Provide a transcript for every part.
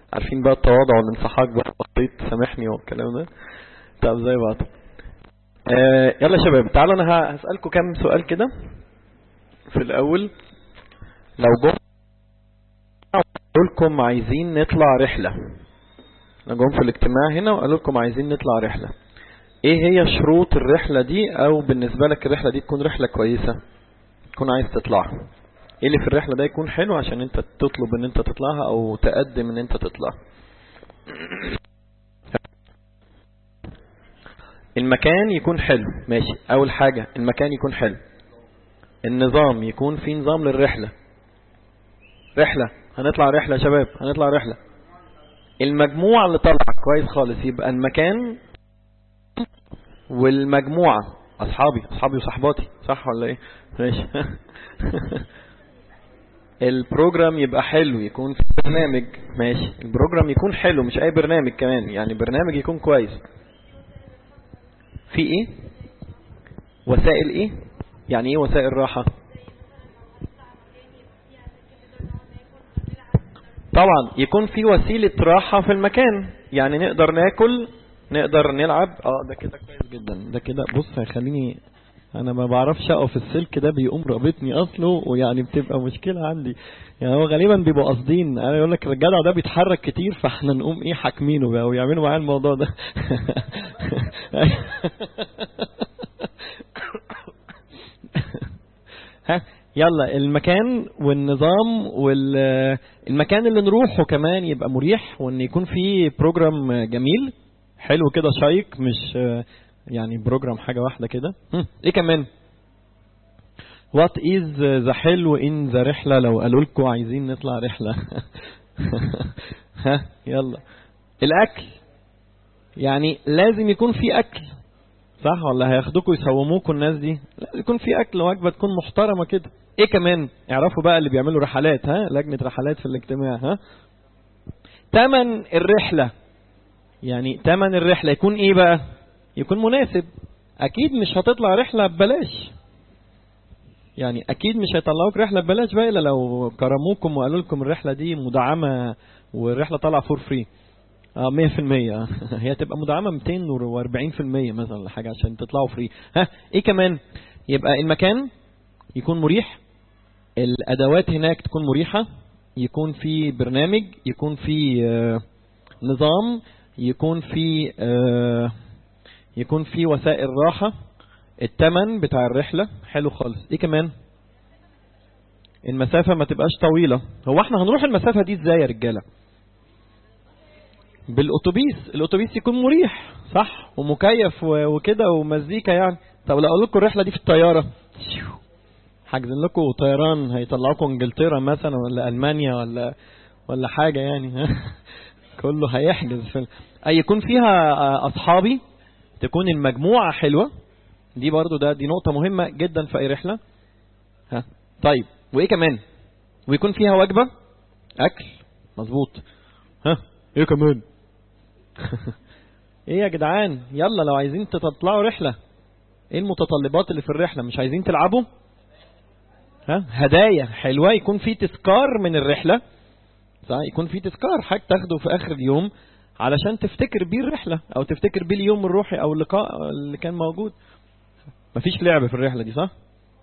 عارفين بقى التواضع والانسحاق بقى بسيط سامحني والكلام ده طب زي بعض آه يلا يا شباب تعالوا انا ه- هسألكم كام سؤال كده في الاول لو جم قالوا لكم عايزين نطلع رحلة لو جم في الاجتماع هنا وقالوا لكم عايزين نطلع رحلة ايه هي شروط الرحلة دي او بالنسبة لك الرحلة دي تكون رحلة كويسة تكون عايز تطلعها ايه اللي في الرحلة ده يكون حلو عشان انت تطلب ان انت تطلعها او تقدم ان انت تطلع المكان يكون حلو ماشي اول حاجة المكان يكون حلو النظام يكون في نظام للرحلة رحلة هنطلع رحلة يا شباب هنطلع رحلة المجموعة اللي طالعة كويس خالص يبقى المكان والمجموعة اصحابي اصحابي وصحباتي صح ولا ايه ماشي البروجرام يبقى حلو يكون في برنامج ماشي البروجرام يكون حلو مش اي برنامج كمان يعني برنامج يكون كويس في ايه وسائل ايه يعني ايه وسائل راحة طبعا يكون في وسيلة راحة في المكان يعني نقدر ناكل نقدر نلعب اه ده كده كويس جدا ده كده بص هيخليني انا ما بعرفش اقف السلك ده بيقوم رابطني اصله ويعني بتبقى مشكلة عندي يعني هو غالبا بيبقوا قاصدين انا يقول لك الجدع ده بيتحرك كتير فاحنا نقوم ايه حاكمينه بقى ويعملوا معاه الموضوع ده ها يلا المكان والنظام والمكان اللي نروحه كمان يبقى مريح وان يكون فيه بروجرام جميل حلو كده شيق مش يعني بروجرام حاجة واحدة كده هم، ايه كمان وات از ذا حلو ان ذا رحلة لو قالوا لكم عايزين نطلع رحلة ها يلا الاكل يعني لازم يكون في اكل صح ولا هياخدوكوا يسوموكوا الناس دي لا يكون في اكل وجبه تكون محترمه كده ايه كمان اعرفوا بقى اللي بيعملوا رحلات ها لجنه رحلات في الاجتماع ها تمن الرحله يعني تمن الرحله يكون ايه بقى يكون مناسب اكيد مش هتطلع رحله ببلاش يعني اكيد مش هيطلعوك رحله ببلاش بقى الا لو كرموكم وقالوا لكم الرحله دي مدعمه والرحله طالعه فور فري اه 100% هي تبقى مدعمه 240% مثلا ولا حاجه عشان تطلعوا فري ها ايه كمان يبقى المكان يكون مريح الادوات هناك تكون مريحه يكون في برنامج يكون في آه، نظام يكون في آه، يكون في وسائل راحه التمن بتاع الرحله حلو خالص ايه كمان المسافه ما تبقاش طويله هو احنا هنروح المسافه دي ازاي يا رجاله بالاتوبيس الاتوبيس يكون مريح صح ومكيف و- وكده ومزيكا يعني طب لو اقول لكم الرحله دي في الطياره شيو، حاجزين لكم طيران هيطلعوكم انجلترا مثلا ولا المانيا ولا ولا حاجه يعني ها كله هيحجز في ال- اي يكون فيها آه، اصحابي تكون المجموعه حلوه دي برضو ده دي نقطه مهمه جدا في اي رحله ها طيب وايه كمان ويكون فيها وجبه اكل مظبوط ها ايه كمان ايه يا جدعان يلا لو عايزين تطلعوا رحلة ايه المتطلبات اللي في الرحلة مش عايزين تلعبوا ها هدايا حلوة يكون في تذكار من الرحلة صح يكون في تذكار حاجة تاخده في اخر اليوم علشان تفتكر بيه الرحلة او تفتكر بيه اليوم الروحي او اللقاء اللي كان موجود مفيش لعب في الرحلة دي صح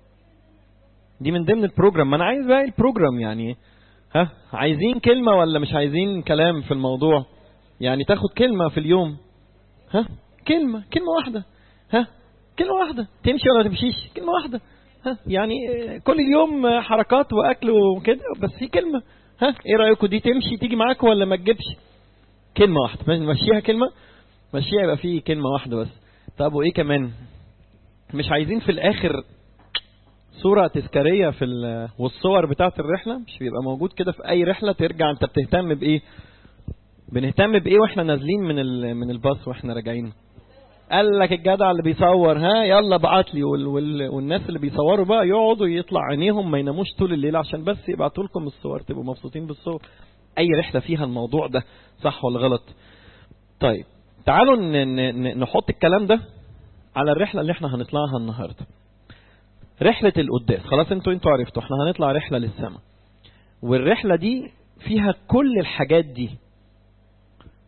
دي من ضمن البروجرام ما انا عايز بقى البروجرام يعني ها عايزين كلمة ولا مش عايزين كلام في الموضوع يعني تاخد كلمة في اليوم ها كلمة كلمة واحدة ها كلمة واحدة تمشي ولا تمشيش كلمة واحدة ها يعني آه، كل يوم آه، حركات واكل وكده بس في كلمة ها ايه رأيكم دي تمشي تيجي معاك ولا ما تجيبش كلمة واحدة نمشيها كلمة مشيها يبقى في كلمة واحدة بس طب وايه كمان مش عايزين في الاخر صورة تذكارية في ال- والصور بتاعة الرحلة مش بيبقى موجود كده في أي رحلة ترجع أنت بتهتم بإيه؟ بنهتم بإيه وإحنا نازلين من ال- من الباص وإحنا راجعين؟ قال لك الجدع اللي بيصور ها يلا بعت لي وال وال والناس اللي بيصوروا بقى يقعدوا يطلع عينيهم ما يناموش طول الليل عشان بس يبعتوا لكم الصور تبقوا مبسوطين بالصور. أي رحلة فيها الموضوع ده صح ولا غلط؟ طيب تعالوا ن- ن- ن- نحط الكلام ده على الرحلة اللي احنا هنطلعها النهارده. رحلة القداس خلاص انتوا انتوا عرفتوا احنا هنطلع رحلة للسماء والرحلة دي فيها كل الحاجات دي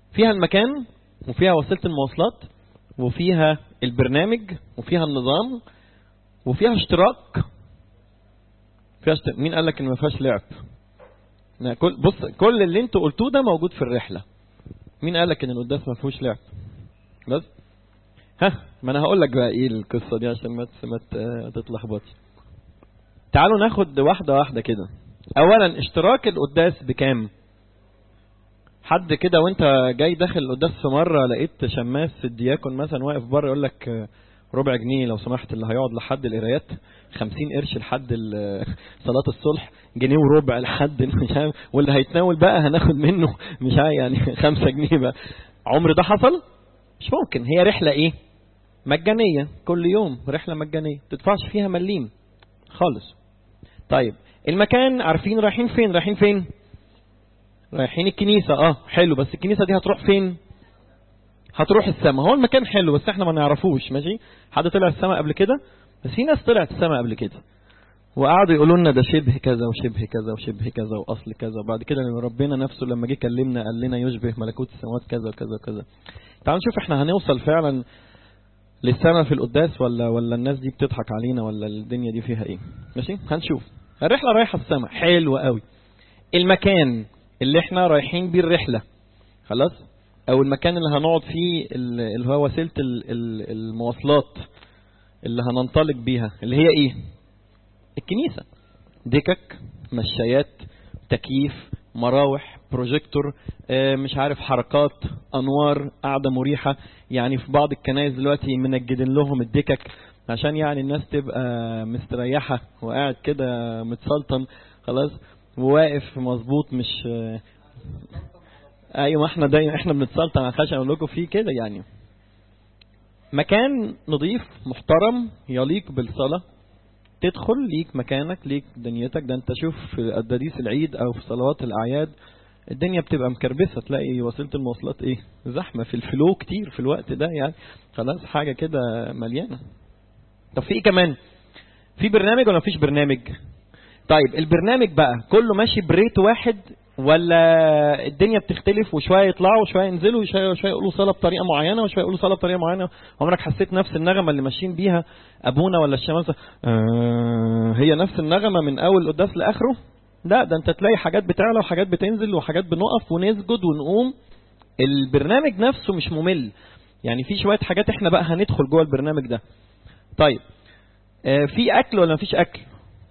فيها المكان وفيها وسيله المواصلات وفيها البرنامج وفيها النظام وفيها اشتراك فيها اشتراك. مين قال لك ان ما فيهاش لعب لا، كل بص كل اللي انتوا قلتوه ده موجود في الرحله مين قال لك ان القداس ما فيهوش لعب بس ها ما انا هقول لك بقى ايه القصه دي عشان ما ت- ما ت- تتلخبطش تعالوا ناخد واحده واحده كده اولا اشتراك القداس بكام حد كده وانت جاي داخل القداس في مره لقيت شماس الدياكون مثلا واقف بره يقول لك آه، ربع جنيه لو سمحت اللي هيقعد لحد القرايات 50 قرش لحد ال- صلاه الصلح جنيه وربع لحد مش عارف واللي هيتناول بقى هناخد منه مش عارف يعني 5 جنيه بقى عمر ده حصل مش ممكن هي رحله ايه مجانيه كل يوم رحله مجانيه تدفعش فيها مليم خالص طيب المكان عارفين رايحين فين رايحين فين رايحين الكنيسة اه حلو بس الكنيسة دي هتروح فين هتروح السماء هو المكان حلو بس احنا ما نعرفوش ماشي حد طلع السماء قبل كده بس في ناس طلعت السماء قبل كده وقعدوا يقولوا لنا ده شبه كذا وشبه كذا وشبه كذا واصل كذا وبعد كده لما ربنا نفسه لما جه كلمنا قال لنا يشبه ملكوت السماوات كذا وكذا وكذا تعالوا نشوف احنا هنوصل فعلا للسماء في القداس ولا ولا الناس دي بتضحك علينا ولا الدنيا دي فيها ايه ماشي هنشوف الرحله رايحه السماء حلو قوي المكان اللي احنا رايحين بيه الرحله خلاص او المكان اللي هنقعد فيه ال- اللي هو وسيله ال- ال- المواصلات اللي هننطلق بيها اللي هي ايه الكنيسه دكك مشايات تكييف مراوح بروجيكتور آه، مش عارف حركات انوار قاعده مريحه يعني في بعض الكنائس دلوقتي منجدين لهم الدكك عشان يعني الناس تبقى مستريحه وقاعد كده متسلطن خلاص وواقف مظبوط مش آه، ايوه احنا دايما احنا بنتسلطن على الخشب اقول لكم في كده يعني مكان نظيف محترم يليق بالصلاه تدخل ليك مكانك ليك دنيتك ده انت شوف في قداديس العيد او في صلوات الاعياد الدنيا بتبقى مكربسه تلاقي وسيله المواصلات ايه زحمه في الفلو كتير في الوقت ده يعني خلاص حاجه كده مليانه طب في ايه كمان في برنامج ولا مفيش برنامج طيب البرنامج بقى كله ماشي بريت واحد ولا الدنيا بتختلف وشويه يطلعوا وشويه ينزلوا وشويه وشويه يقولوا صلاه بطريقه معينه وشويه يقولوا صلاه بطريقه معينه عمرك حسيت نفس النغمه اللي ماشيين بيها ابونا ولا الشمامسه آه هي نفس النغمه من اول قداس لاخره لا ده انت تلاقي حاجات بتعلى وحاجات بتنزل وحاجات بنقف ونسجد ونقوم البرنامج نفسه مش ممل يعني في شويه حاجات احنا بقى هندخل جوه البرنامج ده طيب آه في اكل ولا مفيش اكل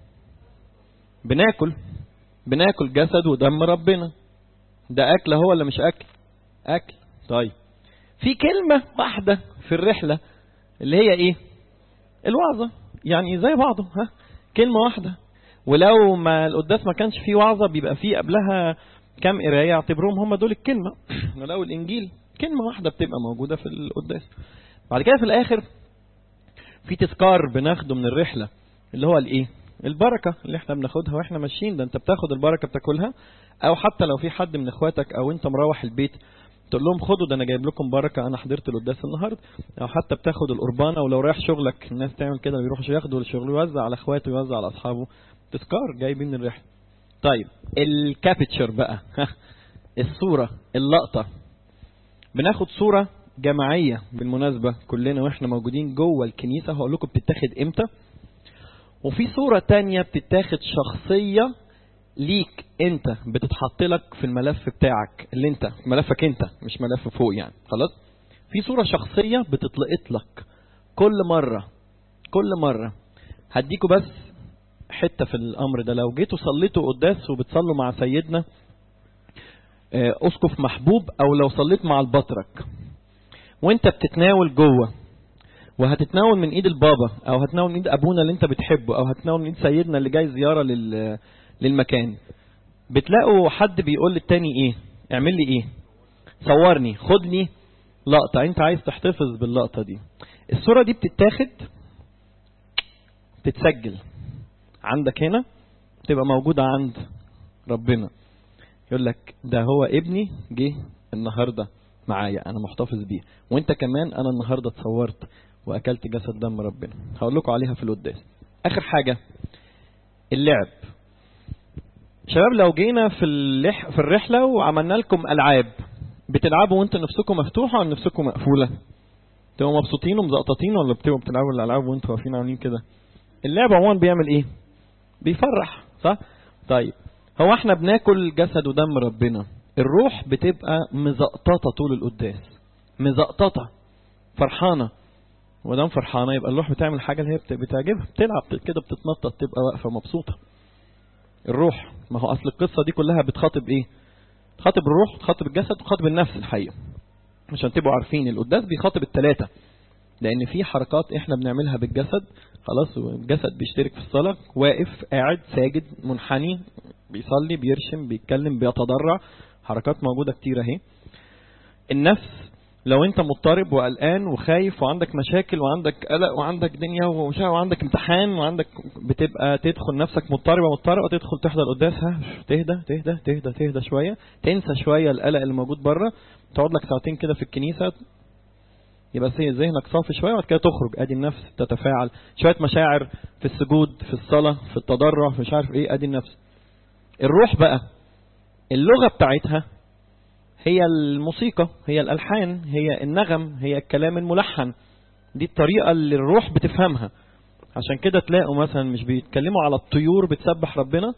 بناكل بناكل جسد ودم ربنا ده اكل هو ولا مش اكل اكل طيب في كلمة واحدة في الرحلة اللي هي ايه الوعظة يعني زي بعضه ها كلمة واحدة ولو ما القداس ما كانش فيه وعظة بيبقى فيه قبلها كام قراية يعتبروهم هم دول الكلمة ولو الانجيل كلمة واحدة بتبقى موجودة في القداس بعد كده في الاخر في تذكار بناخده من الرحلة اللي هو الايه البركة اللي احنا بناخدها واحنا ماشيين ده انت بتاخد البركة بتاكلها او حتى لو في حد من اخواتك او انت مروح البيت تقول لهم خدوا ده انا جايب لكم بركة انا حضرت القداس النهارده او حتى بتاخد القربانة ولو رايح شغلك الناس تعمل كده ويروحوا ياخدوا الشغل يوزع على اخواته ويوزع على اصحابه تذكار جايبين من الرحلة طيب الكابتشر بقى الصورة اللقطة بناخد صورة جماعية بالمناسبة كلنا واحنا موجودين جوه الكنيسة هقول لكم بتتاخد امتى وفي صورة تانية بتتاخد شخصية ليك انت بتتحط لك في الملف بتاعك اللي انت ملفك انت مش ملف فوق يعني خلاص في صورة شخصية بتتلقط لك كل مرة كل مرة هديكوا بس حتة في الامر ده لو جيتوا صليتوا قداس وبتصلوا مع سيدنا آه، اسقف محبوب او لو صليت مع البطرك وانت بتتناول جوه وهتتناول من ايد البابا او هتناول من ايد ابونا اللي انت بتحبه او هتناول من ايد سيدنا اللي جاي زياره لل للمكان بتلاقوا حد بيقول للتاني ايه اعمل لي ايه صورني خدني لقطه انت عايز تحتفظ باللقطه دي الصوره دي بتتاخد تتسجل عندك هنا تبقى موجوده عند ربنا يقول لك ده هو ابني جه النهارده معايا انا محتفظ بيه وانت كمان انا النهارده اتصورت واكلت جسد دم ربنا هقول لكم عليها في القداس اخر حاجه اللعب شباب لو جينا في اللح في الرحله وعملنا لكم العاب بتلعبوا وانتوا نفسكم مفتوحه ولا نفسكم مقفوله بتبقوا مبسوطين ومزقططين ولا بتبقوا بتلعبوا الالعاب وانتوا واقفين عاملين كده اللعب عموما بيعمل ايه بيفرح صح طيب هو احنا بناكل جسد ودم ربنا الروح بتبقى مزقططه طول القداس مزقططه فرحانه ودام فرحانه يبقى الروح بتعمل حاجه اللي هي بت- بتعجبها بتلعب كده بتتنطط تبقى واقفه مبسوطه الروح ما هو اصل القصه دي كلها بتخاطب ايه بتخاطب الروح بتخاطب الجسد بتخاطب النفس الحقيقه عشان تبقوا عارفين القداس بيخاطب الثلاثه لان في حركات احنا بنعملها بالجسد خلاص والجسد بيشترك في الصلاه واقف قاعد ساجد منحني بيصلي بيرشم بيتكلم بيتضرع حركات موجوده كتير اهي النفس لو انت مضطرب وقلقان وخايف وعندك مشاكل وعندك قلق وعندك دنيا ومش عارف وعندك امتحان وعندك بتبقى تدخل نفسك مضطربه مضطربه وتدخل تحضر القداس ها تهدى تهدى تهدى تهدى شويه تنسى شويه القلق اللي موجود بره تقعد لك ساعتين كده في الكنيسه يبقى سي- ذهنك صافي شويه وبعد كده تخرج ادي النفس تتفاعل شويه مشاعر في السجود في الصلاه في التضرع في مش عارف ايه ادي النفس الروح بقى اللغه بتاعتها هي الموسيقى هي الالحان هي النغم هي الكلام الملحن دي الطريقه اللي الروح بتفهمها عشان كده تلاقوا مثلا مش بيتكلموا على الطيور بتسبح ربنا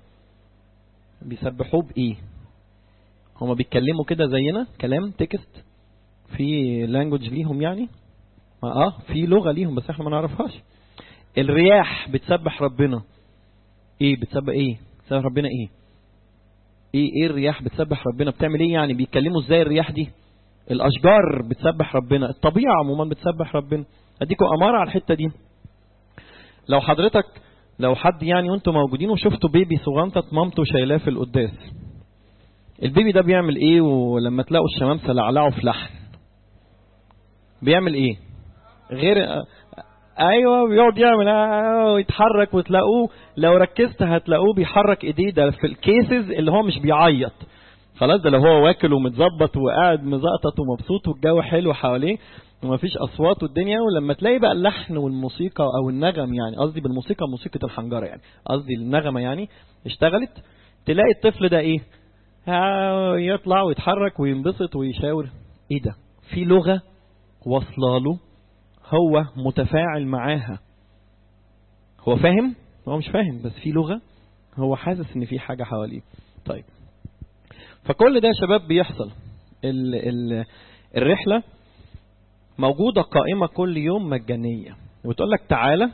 بيسبحوه بايه هما بيتكلموا كده زينا كلام تكست في لانجوج ليهم يعني ما اه في لغه ليهم بس احنا ما نعرفهاش الرياح بتسبح ربنا ايه بتسبح ايه بتسبح ربنا ايه ايه ايه الرياح بتسبح ربنا بتعمل ايه يعني بيتكلموا ازاي الرياح دي الاشجار بتسبح ربنا الطبيعه عموما بتسبح ربنا اديكم اماره على الحته دي لو حضرتك لو حد يعني وانتم موجودين وشفتوا بيبي صغنطه مامته شايلاه في القداس البيبي ده بيعمل ايه ولما تلاقوا الشمامسه لعلعوا في لحن بيعمل ايه غير ايوه بيقعد يعمل آه ويتحرك وتلاقوه لو ركزت هتلاقوه بيحرك ايديه ده في الكيسز اللي هو مش بيعيط خلاص ده لو هو واكل ومتظبط وقاعد مزقطط ومبسوط والجو حلو حواليه ومفيش اصوات والدنيا ولما تلاقي بقى اللحن والموسيقى او النغم يعني قصدي بالموسيقى موسيقى الحنجره يعني قصدي النغمه يعني اشتغلت تلاقي الطفل ده ايه ها يطلع ويتحرك وينبسط ويشاور ايه ده في لغه واصله له هو متفاعل معاها هو فاهم هو مش فاهم بس في لغه هو حاسس ان في حاجه حواليه طيب فكل ده يا شباب بيحصل ال ال الرحله موجوده قائمه كل يوم مجانيه وتقول لك تعالى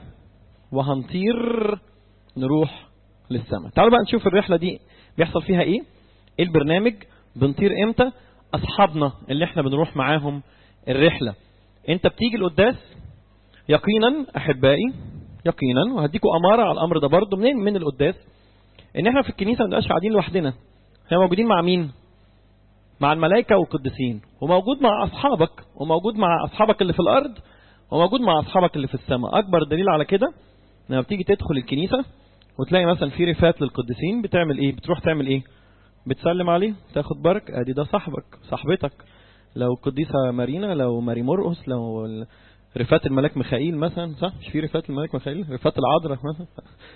وهنطير نروح للسماء تعالوا بقى نشوف الرحله دي بيحصل فيها ايه ايه البرنامج بنطير امتى اصحابنا اللي احنا بنروح معاهم الرحله انت بتيجي القداس يقينا احبائي يقينا وهديكم اماره على الامر ده برضه منين من القداس ان احنا في الكنيسه ما نبقاش قاعدين لوحدنا احنا موجودين مع مين مع الملائكه والقديسين وموجود مع اصحابك وموجود مع اصحابك اللي في الارض وموجود مع اصحابك اللي في السماء اكبر دليل على كده لما بتيجي تدخل الكنيسه وتلاقي مثلا في رفات للقديسين بتعمل ايه بتروح تعمل ايه بتسلم عليه تاخد برك ادي ده صاحبك صاحبتك لو القديسة مارينا لو ماري مرقس لو ال- رفات الملاك ميخائيل مثلا صح مش في رفات الملاك ميخائيل رفات العذراء مثلا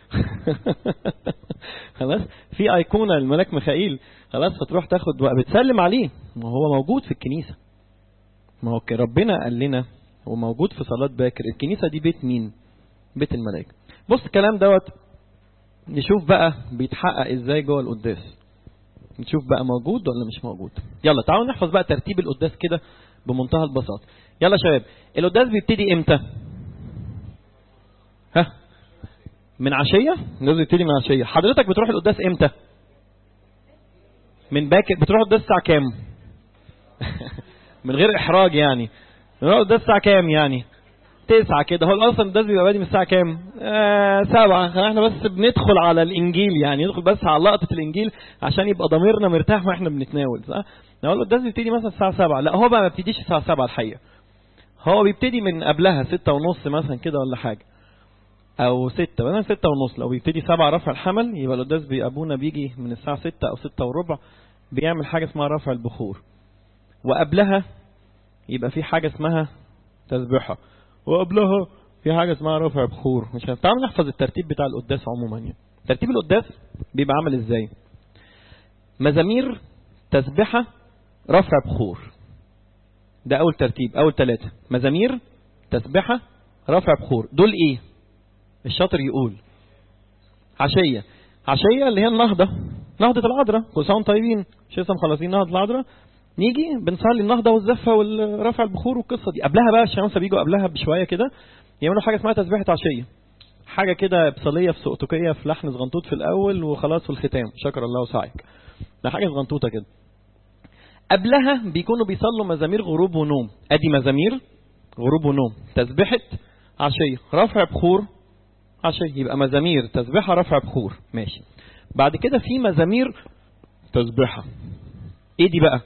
خلاص في ايقونه الملاك ميخائيل خلاص فتروح تاخد بقى بتسلم عليه ما هو موجود في الكنيسه ما هو ك- ربنا قال لنا هو موجود في صلاه باكر الكنيسه دي بيت مين بيت الملائكه بص الكلام دوت نشوف بقى بيتحقق ازاي جوه القداس نشوف بقى موجود ولا مش موجود يلا تعالوا نحفظ بقى ترتيب القداس كده بمنتهى البساطه يلا يا شباب القداس بيبتدي امتى ها من عشيه القداس بيبتدي من عشيه حضرتك بتروح القداس امتى من باكر بتروح القداس الساعه كام من غير احراج يعني بتروح القداس الساعه كام يعني تسعة كده هو اصلا القداس بيبقى بادي من الساعة كام؟ آه سبعة احنا بس بندخل على الانجيل يعني ندخل بس على لقطة الانجيل عشان يبقى ضميرنا مرتاح واحنا بنتناول صح؟ لو القداس بيبتدي مثلا الساعة سبعة لا هو بقى ما بيبتديش الساعة سبعة الحقيقة هو بيبتدي من قبلها ستة ونص مثلا كده ولا حاجة او ستة مثلا ستة ونص لو بيبتدي سبعة رفع الحمل يبقى القداس بي- ابونا بيجي من الساعة ستة او ستة وربع بيعمل حاجة اسمها رفع البخور وقبلها يبقى في حاجة اسمها تسبيحة وقبلها في حاجة اسمها رفع بخور مش عارف. تعالوا نحفظ الترتيب بتاع القداس عموما يعني ترتيب القداس بيبقى عامل ازاي مزامير تسبحة رفع بخور ده اول ترتيب اول ثلاثة مزامير تسبحة رفع بخور دول ايه الشاطر يقول عشية عشية اللي هي النهضة نهضة العذراء كل سنة طيبين مش لسه مخلصين نهضة العذراء نيجي بنصلي النهضة والزفة والرفع البخور والقصة دي قبلها بقى الشمس بيجوا قبلها بشوية كده يعملوا حاجة اسمها تسبيحة عشية حاجة كده بصلية في سقطوكية في لحن صغنطوط في الأول وخلاص في الختام شكر الله وسعيك ده حاجة صغنطوطة كده قبلها بيكونوا بيصلوا مزامير غروب ونوم ادي مزامير غروب ونوم تسبحة عشية رفع بخور عشية يبقى مزامير تسبحة رفع بخور ماشي بعد كده في مزامير تسبحة ايه دي بقى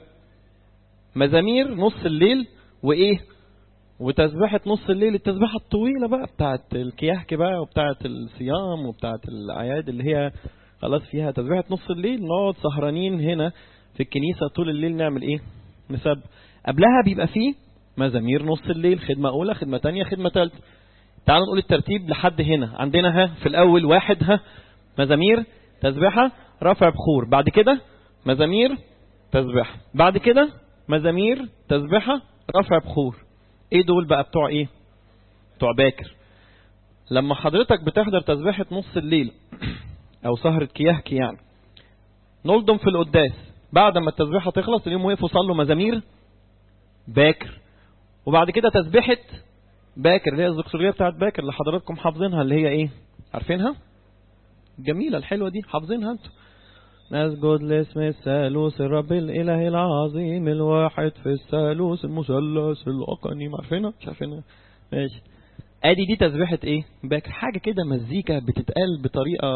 مزامير نص الليل وايه وتسبحة نص الليل التسبحة الطويلة بقى بتاعت الكياحك بقى وبتاعت الصيام وبتاعت الأعياد اللي هي خلاص فيها تسبحة نص الليل نقعد سهرانين هنا في الكنيسة طول الليل نعمل ايه نسب قبلها بيبقى فيه مزامير نص الليل خدمة أولى خدمة تانية خدمة تالتة تعالوا نقول الترتيب لحد هنا عندنا ها في الأول واحد ها مزامير تسبحة رفع بخور بعد كده مزامير تسبحة بعد كده مزامير تسبحة رفع بخور ايه دول بقى بتوع ايه بتوع باكر لما حضرتك بتحضر تسبحة نص الليل او سهرة كياهكي يعني نلضم في القداس بعد ما التسبيحة تخلص اليوم وقفوا صلوا مزامير باكر وبعد كده تسبيحة باكر اللي هي الزكسورية بتاعت باكر اللي حضراتكم حافظينها اللي هي ايه عارفينها جميلة الحلوة دي حافظينها انتوا نسجد لاسم الثالوث الرب الإله العظيم الواحد في الثالوث المثلث الأقنيم عارفينها مش عارفينها ماشي ادي دي تسبيحة ايه باكر حاجة كده مزيكا بتتقال بطريقة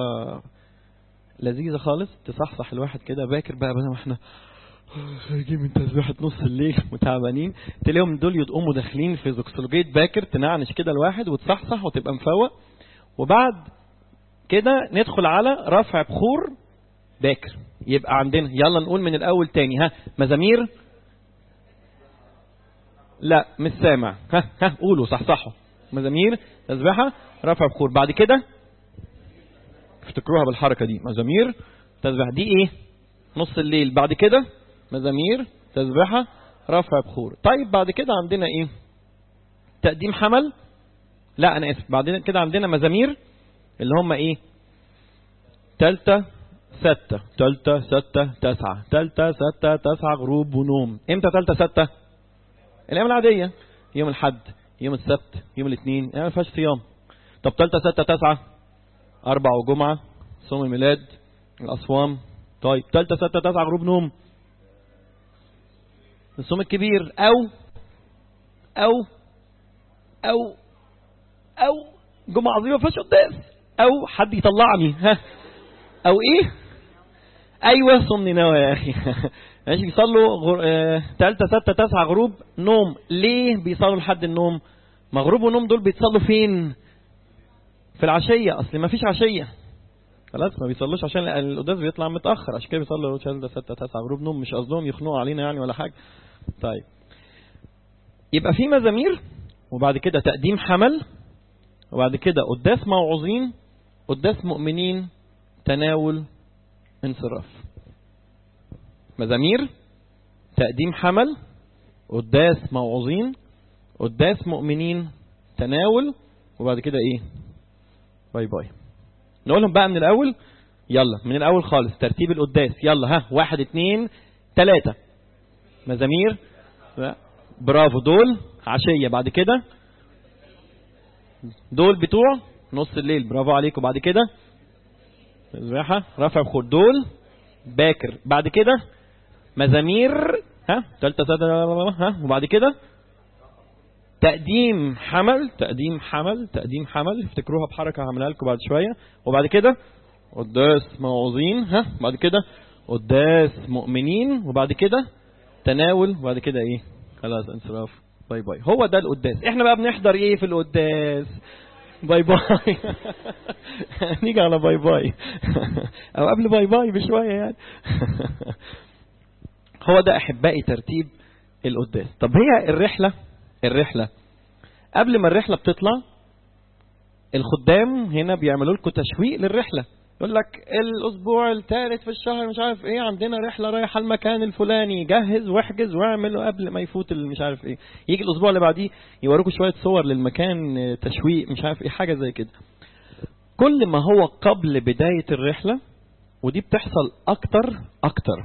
لذيذة خالص تصحصح الواحد كده باكر بقى بدل ما احنا خارجين من تسبيحة نص الليل وتعبانين تلاقيهم دول يقوموا داخلين في زوكسولوجية باكر تنعنش كده الواحد وتصحصح وتبقى مفوق وبعد كده ندخل على رفع بخور باكر يبقى عندنا يلا نقول من الأول تاني ها مزامير لا مش سامع ها ها قولوا صحصحوا مزامير تسبيحة رفع بخور بعد كده افتكروها بالحركة دي مزامير تسبيحة دي ايه نص الليل بعد كده مزامير تسبيحة رفع بخور طيب بعد كده عندنا ايه تقديم حمل لا انا اسف بعدين كده عندنا مزامير اللي هم ايه تالتة ستة تالتة ستة تسعة تالتة ستة تسعة غروب ونوم امتى تالتة ستة الايام العادية يوم الحد يوم السبت يوم الاثنين يعني ما فيهاش صيام طب تالتة ستة تسعة أربع وجمعة صوم الميلاد الأصوام طيب تالتة ستة تسعة غروب نوم الصوم الكبير أو أو أو أو جمعة عظيمة فيهاش قداس أو حد يطلعني ها أو إيه أيوة صوم نينوى يا أخي ماشي بيصلوا غر... آه... تالتة ستة تسعة غروب نوم ليه بيصلوا لحد النوم مغروب ونوم دول بيتصلوا فين في العشية أصل ما فيش عشية خلاص ما بيصلوش عشان القداس بيطلع متأخر عشان كده بيصلوا تالتة ستة تسعة غروب نوم مش قصدهم يخنقوا علينا يعني ولا حاجة طيب يبقى في مزامير وبعد كده تقديم حمل وبعد كده قداس موعظين قداس مؤمنين تناول انصراف مزامير تقديم حمل قداس موعظين قداس مؤمنين تناول وبعد كده ايه باي باي نقولهم بقى من الاول يلا من الاول خالص ترتيب القداس يلا ها واحد اتنين تلاتة مزامير برافو دول عشية بعد كده دول بتوع نص الليل برافو عليكم بعد كده تسبيحة رفع بخور دول باكر بعد كده مزامير ها تالتة سادة ها وبعد كده تقديم حمل تقديم حمل تقديم حمل افتكروها بحركة هعملها لكم بعد شوية وبعد كده قداس موعظين ها بعد كده قداس مؤمنين وبعد كده تناول وبعد كده ايه خلاص انصراف باي باي هو ده القداس احنا بقى بنحضر ايه في القداس باي باي نيجي على باي باي او قبل باي باي بشوية يعني هو ده احبائي ترتيب القداس طب هي الرحلة الرحلة قبل ما الرحلة بتطلع الخدام هنا بيعملوا لكم تشويق للرحلة يقول لك الاسبوع الثالث في الشهر مش عارف ايه عندنا رحله رايحه المكان الفلاني جهز واحجز واعمل قبل ما يفوت مش عارف ايه يجي الاسبوع اللي بعديه يوروكوا شويه صور للمكان تشويق مش عارف ايه حاجه زي كده كل ما هو قبل بدايه الرحله ودي بتحصل اكتر اكتر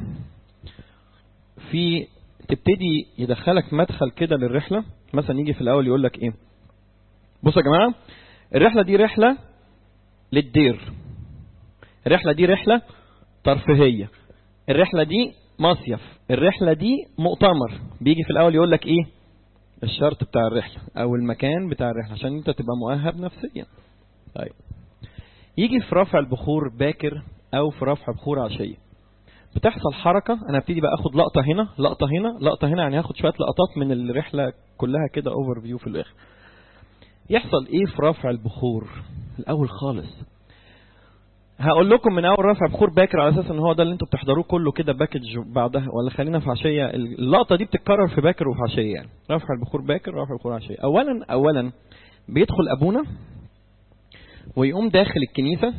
في تبتدي يدخلك مدخل كده للرحله مثلا يجي في الاول يقول لك ايه بصوا يا جماعه الرحله دي رحله للدير الرحلة دي رحلة ترفيهية الرحلة دي مصيف الرحلة دي مؤتمر بيجي في الأول يقول لك إيه الشرط بتاع الرحلة أو المكان بتاع الرحلة عشان أنت تبقى مؤهب نفسيا طيب يجي في رفع البخور باكر أو في رفع بخور عشية بتحصل حركة أنا ابتدي بقى أخد لقطة هنا لقطة هنا لقطة هنا يعني هاخد شوية لقطات من الرحلة كلها كده أوفر فيو في الآخر يحصل إيه في رفع البخور الأول خالص هقول لكم من اول رفع بخور باكر على اساس ان هو ده اللي انتوا بتحضروه كله كده باكج بعدها ولا خلينا في عشيه اللقطه دي بتتكرر في باكر وفي عشيه يعني رفع البخور باكر رفع البخور عشيه اولا اولا بيدخل ابونا ويقوم داخل الكنيسه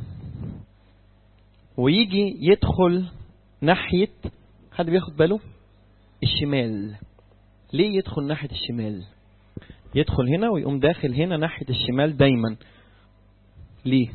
ويجي يدخل ناحيه حد بياخد باله الشمال ليه يدخل ناحيه الشمال يدخل هنا ويقوم داخل هنا ناحيه الشمال دايما ليه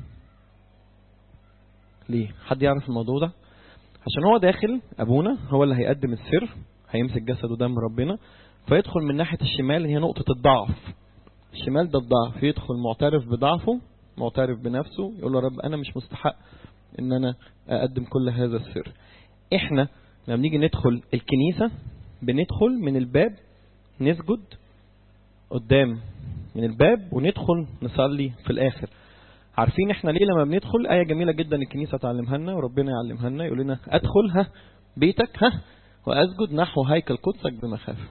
ليه حد يعرف الموضوع ده عشان هو داخل ابونا هو اللي هيقدم السر هيمسك جسد ودم ربنا فيدخل من ناحيه الشمال هي نقطه الضعف الشمال ده الضعف يدخل معترف بضعفه معترف بنفسه يقول له رب انا مش مستحق ان انا اقدم كل هذا السر احنا لما بنيجي ندخل الكنيسه بندخل من الباب نسجد قدام من الباب وندخل نصلي في الاخر عارفين احنا ليه لما بندخل آية جميلة جدا الكنيسة تعلمها لنا وربنا يعلمها لنا يقول لنا ادخل ها بيتك ها واسجد نحو هيكل قدسك بمخافة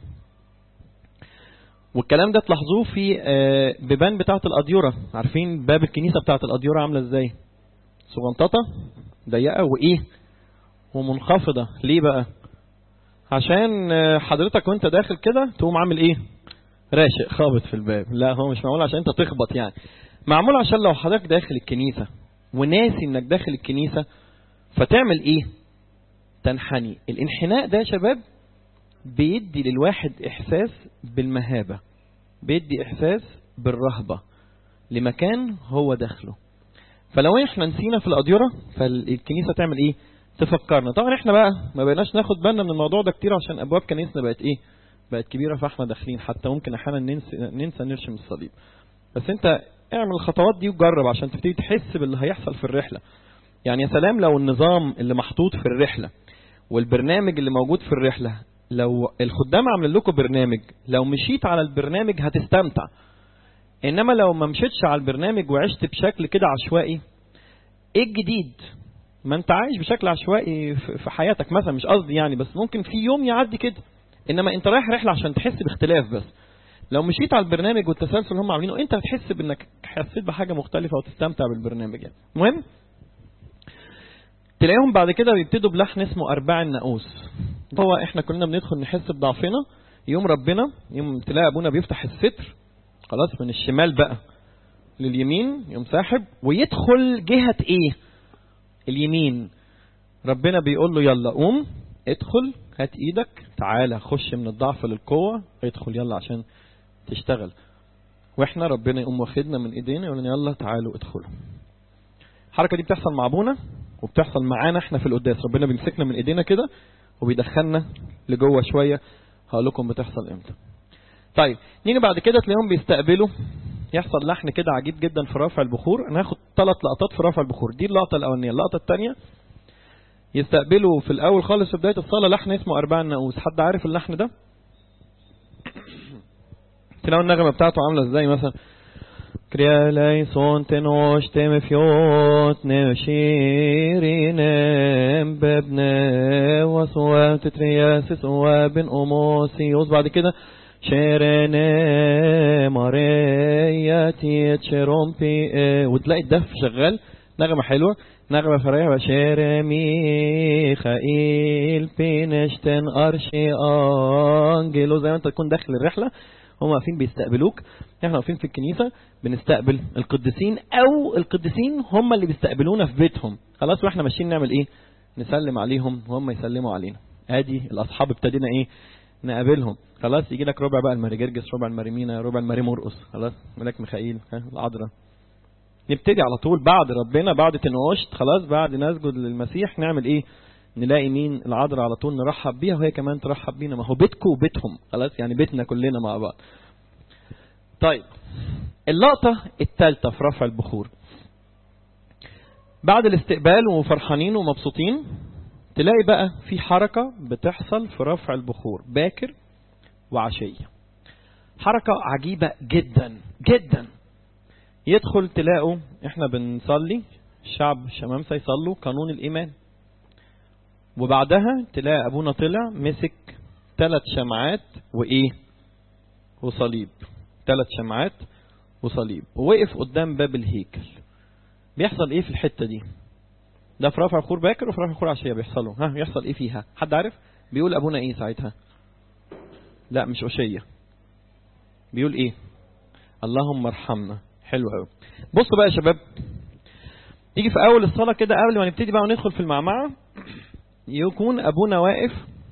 والكلام ده تلاحظوه في بيبان بتاعة الأديرة عارفين باب الكنيسة بتاعة الأديرة عاملة ازاي صغنططة ضيقة وايه ومنخفضة ليه بقى عشان حضرتك وانت داخل كده تقوم عامل ايه راشق خابط في الباب لا هو مش معمول عشان انت تخبط يعني معمول عشان لو حضرتك داخل الكنيسة وناسي انك داخل الكنيسة فتعمل ايه تنحني الانحناء ده يا شباب بيدي للواحد احساس بالمهابة بيدي احساس بالرهبة لمكان هو داخله فلو احنا نسينا في الاديرة فالكنيسة تعمل ايه تفكرنا طبعا احنا بقى ما بقيناش ناخد بالنا من الموضوع ده كتير عشان ابواب كنيسنا بقت ايه بقت كبيرة فاحنا داخلين حتى ممكن احيانا ننسى, ننسى نرشم الصليب بس انت اعمل الخطوات دي وجرب عشان تبتدي تحس باللي هيحصل في الرحلة يعني يا سلام لو النظام اللي محطوط في الرحلة والبرنامج اللي موجود في الرحلة لو الخدام عامل لكم برنامج لو مشيت على البرنامج هتستمتع انما لو ما مشيتش على البرنامج وعشت بشكل كده عشوائي ايه الجديد ما انت عايش بشكل عشوائي في حياتك مثلا مش قصدي يعني بس ممكن في يوم يعدي كده انما انت رايح رحله عشان تحس باختلاف بس لو مشيت على البرنامج والتسلسل اللي هم عاملينه انت هتحس بانك حسيت بحاجه مختلفه وتستمتع بالبرنامج يعني المهم تلاقيهم بعد كده بيبتدوا بلحن اسمه ارباع الناقوس هو احنا كلنا بندخل نحس بضعفنا يوم ربنا يوم تلاقي ابونا بيفتح الستر خلاص من الشمال بقى لليمين يوم ساحب ويدخل جهة ايه اليمين ربنا بيقول له يلا قوم ادخل هات ايدك تعالى خش من الضعف للقوة ادخل يلا عشان تشتغل واحنا ربنا يقوم واخدنا من ايدينا يقول لنا يلا تعالوا ادخلوا الحركة دي بتحصل مع ابونا وبتحصل معانا احنا في القداس ربنا بيمسكنا من ايدينا كده وبيدخلنا لجوه شوية هقول لكم بتحصل امتى طيب نيجي بعد كده تلاقيهم بيستقبلوا يحصل لحن كده عجيب جدا في رفع البخور انا هاخد ثلاث لقطات في رفع البخور دي اللقطه الاولانيه اللقطه الثانيه يستقبلوا في الاول خالص في بدايه الصلاه لحن اسمه ارباع الناقوس حد عارف اللحن ده تلاقوا النغمه بتاعته عامله ازاي مثلا كريا ليسون تنوش تم فيوت نشيرين بابنا وسوا تترياس سوا بن أموسيوس بعد كده شيرين ماريا تيتشيروم بي وتلاقي الدف شغال نغمة حلوة نغمة فريحة وشير ميخائيل بينشتن أرشي أنجلو زي ما انت تكون داخل الرحلة هم واقفين بيستقبلوك احنا واقفين في الكنيسة بنستقبل القديسين او القديسين هم اللي بيستقبلونا في بيتهم خلاص واحنا ماشيين نعمل ايه نسلم عليهم وهم يسلموا علينا ادي الاصحاب ابتدينا ايه نقابلهم خلاص يجي لك ربع بقى الماري جرجس ربع الماري مينا ربع الماري مرقص خلاص ملاك ميخائيل ها العذراء نبتدي على طول بعد ربنا بعد تنوشت خلاص بعد نسجد للمسيح نعمل ايه نلاقي مين العذراء على طول نرحب بيها وهي كمان ترحب بينا ما هو بيتكم وبيتهم خلاص يعني بيتنا كلنا مع بعض طيب اللقطة الثالثة في رفع البخور بعد الاستقبال وفرحانين ومبسوطين تلاقي بقى في حركة بتحصل في رفع البخور باكر وعشية حركة عجيبة جدا جدا يدخل تلاقوا احنا بنصلي الشعب الشمامسة يصلوا قانون الإيمان وبعدها تلاقي أبونا طلع مسك ثلاث شمعات وإيه وصليب ثلاث شمعات وصليب ووقف قدام باب الهيكل بيحصل ايه في الحتة دي ده في رفع خور باكر وفي رفع خور عشية بيحصلوا ها بيحصل ايه فيها حد عارف بيقول ابونا ايه ساعتها لا مش عشية بيقول ايه اللهم ارحمنا حلو قوي بصوا بقى يا شباب يجي في اول الصلاة كده قبل ما نبتدي بقى وندخل في المعمعة يكون ابونا واقف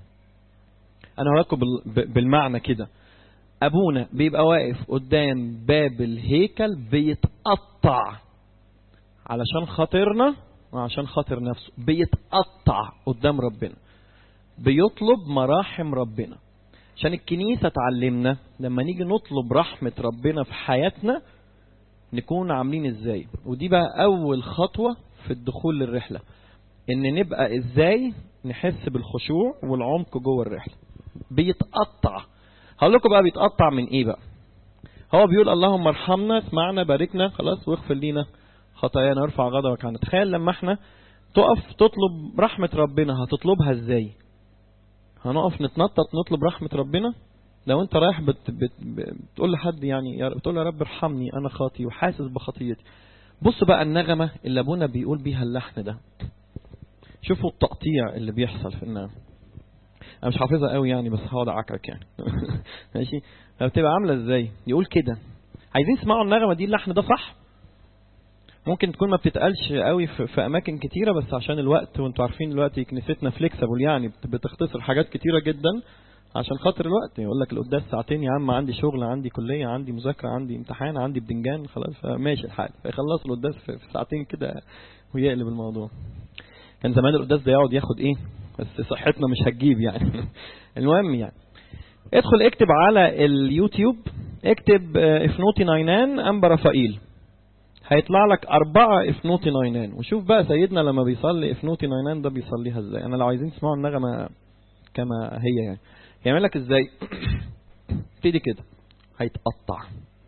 انا هراكم بالمعنى كده ابونا بيبقى واقف قدام باب الهيكل بيتقطع علشان خاطرنا وعشان خاطر نفسه بيتقطع قدام ربنا بيطلب مراحم ربنا عشان الكنيسة تعلمنا لما نيجي نطلب رحمة ربنا في حياتنا نكون عاملين ازاي ودي بقى اول خطوة في الدخول للرحلة ان نبقى ازاي نحس بالخشوع والعمق جوه الرحلة بيتقطع هقول لكم بقى بيتقطع من ايه بقى هو بيقول اللهم ارحمنا اسمعنا باركنا خلاص واغفر لينا خطايانا ارفع غضبك عنا تخيل لما احنا تقف تطلب رحمة ربنا هتطلبها ازاي هنقف نتنطط نطلب رحمة ربنا لو انت رايح بت بت بتقول لحد يعني بتقول يا رب ارحمني انا خاطي وحاسس بخطيتي بص بقى النغمة اللي ابونا بيقول بيها اللحن ده شوفوا التقطيع اللي بيحصل في النغمة انا مش حافظها قوي يعني بس هقعد اعكرك يعني ماشي بتبقى عامله ازاي يقول كده عايزين تسمعوا النغمه دي اللحن ده صح ممكن تكون ما بتتقالش قوي في, في اماكن كتيره بس عشان الوقت وانتوا عارفين دلوقتي كنيستنا فليكسبل يعني بتختصر حاجات كتيره جدا عشان خاطر الوقت يقول لك القداس ساعتين يا عم عندي شغل عندي كليه عندي مذاكره عندي امتحان عندي بدنجان خلاص ماشي الحال فيخلص القداس في ساعتين كده ويقلب الموضوع كان زمان القداس ده يقعد ياخد ايه بس صحتنا مش هتجيب يعني المهم يعني ادخل اكتب على اليوتيوب اكتب افنوتي ناينان انبا رفائيل هيطلع لك أربعة افنوتي ناينان وشوف بقى سيدنا لما بيصلي افنوتي ناينان ده بيصليها ازاي انا لو عايزين تسمعوا النغمة كما هي يعني يعمل لك ازاي ابتدي كده هيتقطع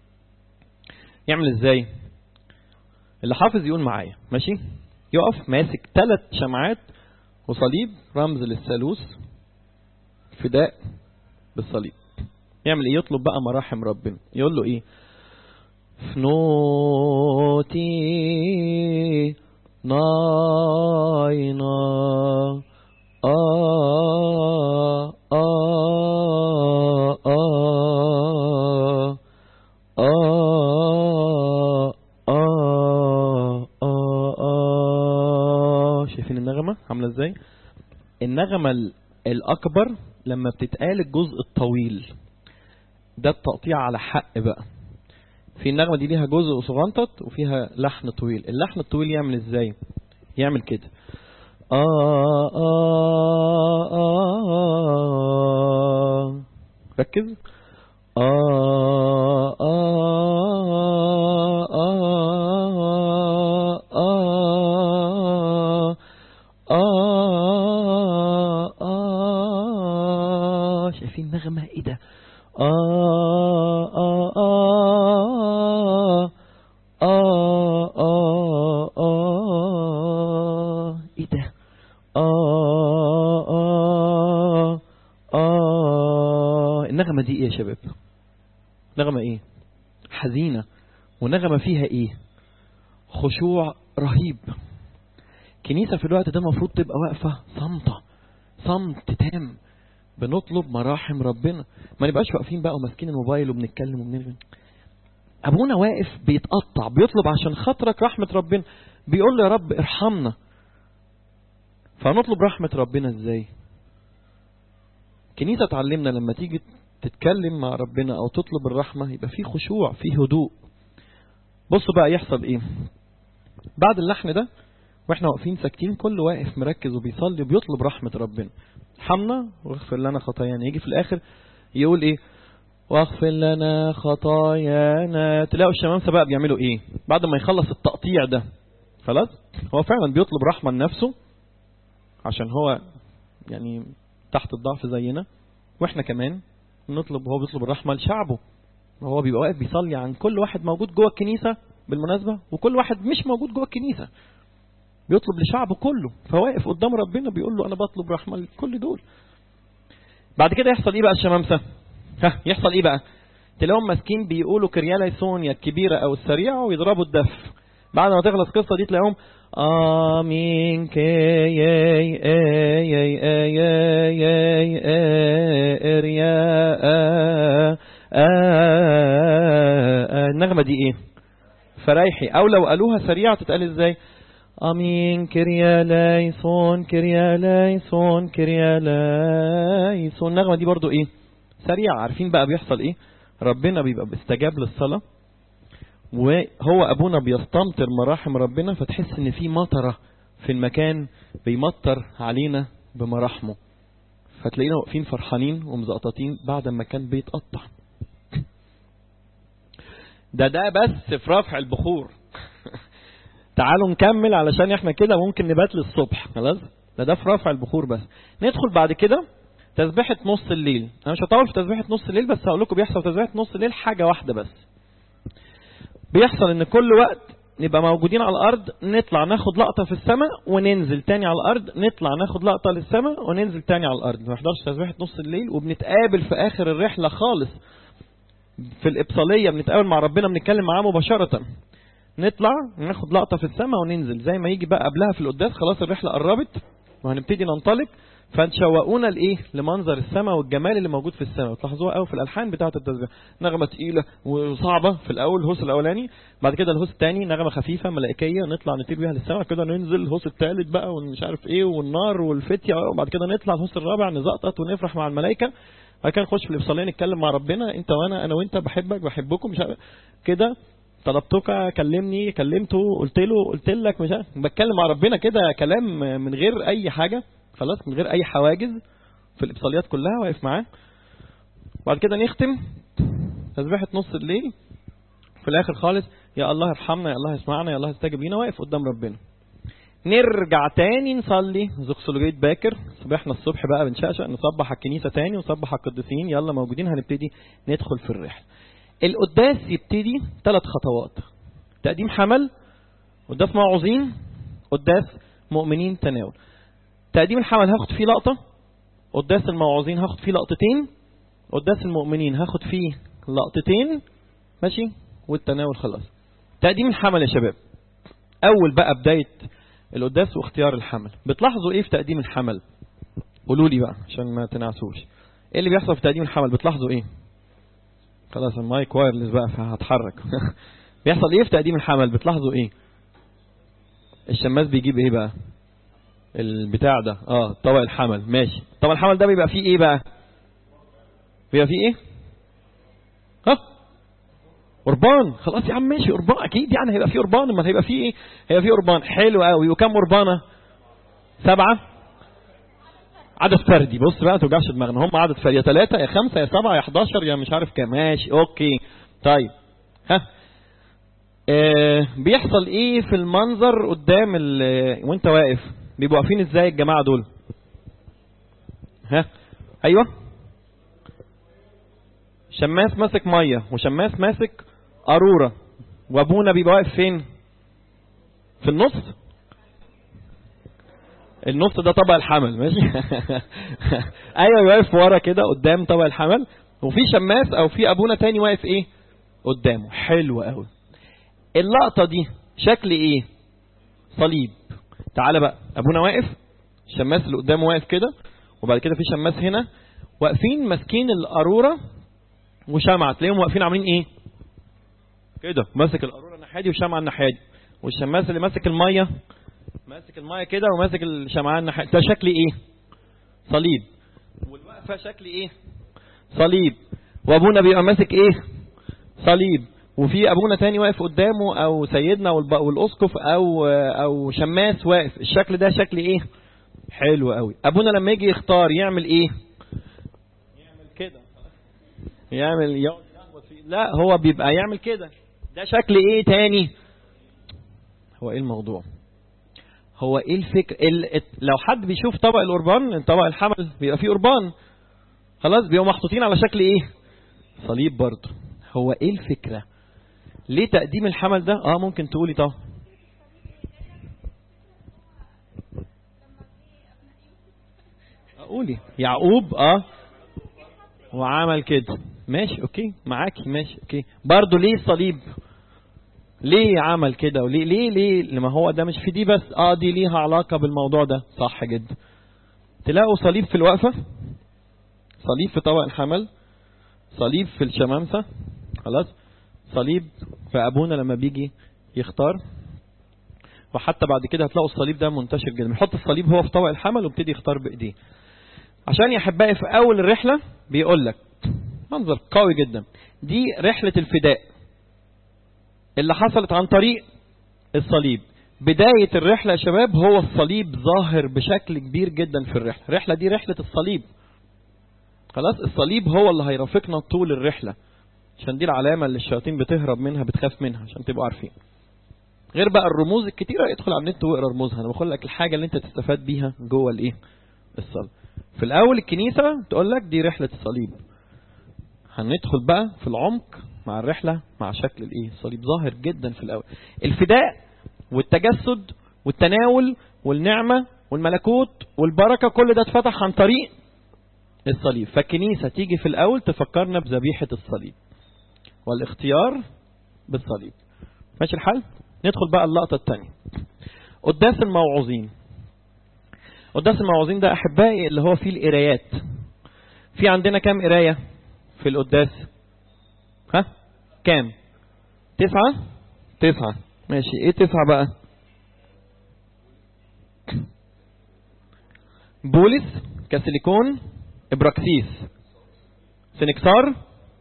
يعمل ازاي اللي حافظ يقول معايا ماشي يقف ماسك ثلاث شمعات وصليب رمز للثالوث فداء بالصليب يعمل ايه يطلب بقى مراحم ربنا يقول له ايه فنوتي ناينا آه آه آه آه آه آه شايفين النغمة عاملة ازاي النغمة الأكبر لما بتتقال الجزء الطويل ده التقطيع على حق بقى في النغمة دي ليها جزء صغنطط وفيها لحن طويل اللحن الطويل يعمل ازاي يعمل كده آه آه آه ركز آه آه آه آه آه آه شايفين نغمة ايه ده آه آه آه آه آه آه ايه ده آه آه آه النغمة دي ايه يا شباب نغمة ايه حزينة ونغمة فيها ايه خشوع رهيب كنيسة في الوقت ده المفروض تبقى واقفة صامتة صمت تام بنطلب مراحم ربنا ما نبقاش واقفين بقى وماسكين الموبايل وبنتكلم وبنرغي ابونا واقف بيتقطع بيطلب عشان خاطرك رحمة ربنا بيقول له يا رب ارحمنا فنطلب رحمة ربنا ازاي كنيسة تعلمنا لما تيجي تتكلم مع ربنا او تطلب الرحمة يبقى في خشوع في هدوء بصوا بقى يحصل ايه بعد اللحن ده واحنا واقفين ساكتين كل واقف مركز وبيصلي وبيطلب رحمة ربنا ارحمنا واغفر لنا خطايانا يجي في الاخر يقول ايه واغفر لنا خطايانا تلاقوا الشمامسة بقى بيعملوا ايه بعد ما يخلص التقطيع ده خلاص هو فعلا بيطلب رحمة لنفسه عشان هو يعني تحت الضعف زينا واحنا كمان نطلب هو بيطلب الرحمة لشعبه هو بيبقى واقف بيصلي عن كل واحد موجود جوه الكنيسة بالمناسبة وكل واحد مش موجود جوه الكنيسة بيطلب لشعبه كله فواقف قدام ربنا بيقول له انا بطلب رحمة لكل دول بعد كده يحصل ايه بقى الشمامسة ها يحصل ايه بقى تلاقيهم ماسكين بيقولوا كريالا سونيا الكبيرة او السريعة ويضربوا الدف بعد ما تخلص القصة دي تلاقيهم آمين كي يي اي اي اي اي اي اريا النغمة دي ايه فرايحي او لو قالوها سريعة تتقال ازاي امين كريا ليسون كريا ليسون كريا ليسون النغمة دي برضو ايه سريعة عارفين بقى بيحصل ايه ربنا بيبقى بيستجاب للصلاة وهو ابونا بيستمطر مراحم ربنا فتحس ان في مطرة في المكان بيمطر علينا بمراحمه فتلاقينا واقفين فرحانين ومزقططين بعد ما كان بيتقطع ده ده بس في رفع البخور تعالوا نكمل علشان احنا كده ممكن نبات للصبح خلاص ده ده في رفع البخور بس ندخل بعد كده تسبيحة نص الليل انا مش هطول في تسبيحة نص الليل بس هقول لكم بيحصل في تسبيحة نص الليل حاجة واحدة بس بيحصل ان كل وقت نبقى موجودين على الارض نطلع ناخد لقطة في السماء وننزل تاني على الارض نطلع ناخد لقطة للسماء وننزل تاني على الارض ما نحضرش تسبيحة نص الليل وبنتقابل في اخر الرحلة خالص في الابصالية بنتقابل مع ربنا بنتكلم معاه مباشرة نطلع ناخد لقطة في السماء وننزل زي ما يجي بقى قبلها في القداس خلاص الرحلة قربت وهنبتدي ننطلق فتشوقونا لايه لمنظر السماء والجمال اللي موجود في السماء وتلاحظوها قوي في الالحان بتاعه التسبيح نغمه تقيله وصعبه في الاول الهوس الاولاني بعد كده الهوس الثاني نغمه خفيفه ملائكيه نطلع نطير بيها للسماء كده ننزل الهوس الثالث بقى ومش عارف ايه والنار والفتيه وبعد كده نطلع الهوس الرابع نزقطط ونفرح مع الملائكه بعد كده نخش في الافصاليه نتكلم مع ربنا انت وانا انا وانت بحبك بحبكم مش عارف كده طلبتك كلمني كلمته قلت له قلت لك مش عارف بتكلم مع ربنا كده كلام من غير اي حاجه خلاص من غير اي حواجز في الابصاليات كلها واقف معاه بعد كده نختم تسبيحة نص الليل في الاخر خالص يا الله ارحمنا يا الله اسمعنا يا الله استجب لينا واقف قدام ربنا نرجع تاني نصلي زوكسولوجية باكر صبحنا الصبح بقى بنشقشق نصبح على الكنيسة تاني ونصبح على القديسين يلا موجودين هنبتدي ندخل في الرحلة القداس يبتدي ثلاث خطوات تقديم حمل قداس موعظين قداس مؤمنين تناول تقديم الحمل هاخد فيه لقطة قداس الموعظين هاخد فيه لقطتين قداس المؤمنين هاخد فيه لقطتين ماشي والتناول خلاص تقديم الحمل يا شباب اول بقى بداية القداس واختيار الحمل بتلاحظوا ايه في تقديم الحمل قولوا لي بقى عشان ما تنعسوش ايه اللي بيحصل في تقديم الحمل بتلاحظوا ايه خلاص المايك وايرلس بقى فهتحرك بيحصل ايه في تقديم الحمل بتلاحظوا ايه الشماس بيجيب ايه بقى البتاع ده اه طبق الحمل ماشي طبق الحمل ده بيبقى فيه ايه بقى بيبقى فيه ايه ها قربان خلاص يا عم ماشي قربان اكيد يعني هيبقى فيه قربان امال هيبقى فيه ايه هيبقى فيه قربان حلو قوي وكم قربانه سبعه عدد فردي بص بقى ما توجعش دماغنا هم عدد فردي يا ثلاثة يا خمسة يا سبعة يا 11 يا مش عارف كام ماشي اوكي طيب ها آه بيحصل ايه في المنظر قدام وانت واقف بيبقوا واقفين ازاي الجماعة دول ها ايوه شماس ماسك مية وشماس ماسك قارورة وابونا بيبقى واقف فين في النص النص ده طبق الحمل ماشي ايوه واقف ورا كده قدام طبق الحمل وفي شماس او في ابونا تاني واقف ايه قدامه حلو قوي اللقطة دي شكل ايه صليب تعالى بقى ابونا واقف الشماس اللي قدامه واقف كده وبعد كده في شماس هنا واقفين ماسكين القاروره وشمعة تلاقيهم واقفين عاملين ايه كده ماسك القاروره الناحيه دي وشمعة الناحيه دي والشماس اللي ماسك الميه ماسك الميه كده وماسك الشمعان الناحيه ده شكل ايه صليب والوقفه شكل ايه صليب وابونا بيبقى ماسك ايه صليب وفي ابونا تاني واقف قدامه او سيدنا والاسقف او او شماس واقف الشكل ده شكل ايه حلو قوي ابونا لما يجي يختار يعمل ايه يعمل كده يعمل يقعد فيه لا هو بيبقى يعمل كده ده شكل ايه تاني هو ايه الموضوع هو ايه الفكر ال... لو حد بيشوف طبق القربان طبق الحمل بيبقى فيه قربان خلاص بيبقوا محطوطين على شكل ايه صليب برضه هو ايه الفكره ليه تقديم الحمل ده اه ممكن تقولي طبعا قولي يعقوب اه وعمل كده ماشي اوكي معاكي ماشي اوكي برضه ليه الصليب ليه عمل كده وليه ليه ليه لما هو ده مش في دي بس اه دي ليها علاقه بالموضوع ده صح جدا تلاقوا صليب في الوقفه صليب في طبق الحمل صليب في الشمامسه خلاص صليب في ابونا لما بيجي يختار وحتى بعد كده هتلاقوا الصليب ده منتشر جدا بيحط الصليب هو في طبق الحمل وابتدي يختار بايديه عشان يا احبائي في اول الرحله بيقول لك منظر قوي جدا دي رحله الفداء اللي حصلت عن طريق الصليب بداية الرحلة يا شباب هو الصليب ظاهر بشكل كبير جدا في الرحلة الرحلة دي رحلة الصليب خلاص الصليب هو اللي هيرافقنا طول الرحلة عشان دي العلامة اللي الشياطين بتهرب منها بتخاف منها عشان تبقوا عارفين غير بقى الرموز الكتيرة ادخل على النت واقرا رموزها انا بقول لك الحاجة اللي انت تستفاد بيها جوه الايه الصلاة في الاول الكنيسة تقول لك دي رحلة الصليب هندخل بقى في العمق مع الرحلة مع شكل الايه الصليب ظاهر جدا في الاول الفداء والتجسد والتناول والنعمة والملكوت والبركة كل ده اتفتح عن طريق الصليب فالكنيسة تيجي في الاول تفكرنا بذبيحة الصليب والاختيار بالصليب ماشي الحال ندخل بقى اللقطة الثانية قداس الموعوظين قداس الموعوظين ده احبائي اللي هو فيه القرايات في عندنا كام قرايه في القداس ها كام تسعة تسعة ماشي ايه تسعة بقى بولس كاسيليكون ابراكسيس سنكسار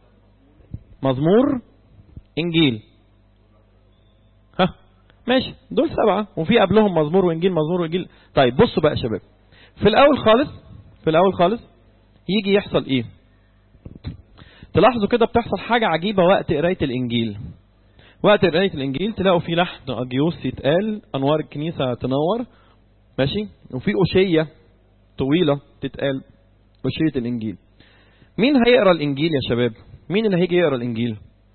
مزمور انجيل ها ماشي دول سبعة وفي قبلهم مزمور وانجيل مزمور وانجيل طيب بصوا بقى يا شباب في الاول خالص في الاول خالص يجي يحصل ايه تلاحظوا كده بتحصل حاجة عجيبة وقت قراية الإنجيل وقت قراية الإنجيل تلاقوا في لحن أجيوس يتقال أنوار الكنيسة تنور ماشي وفي أشية طويلة تتقال أشية الإنجيل مين هيقرا الإنجيل يا شباب مين اللي هيجي يقرا الإنجيل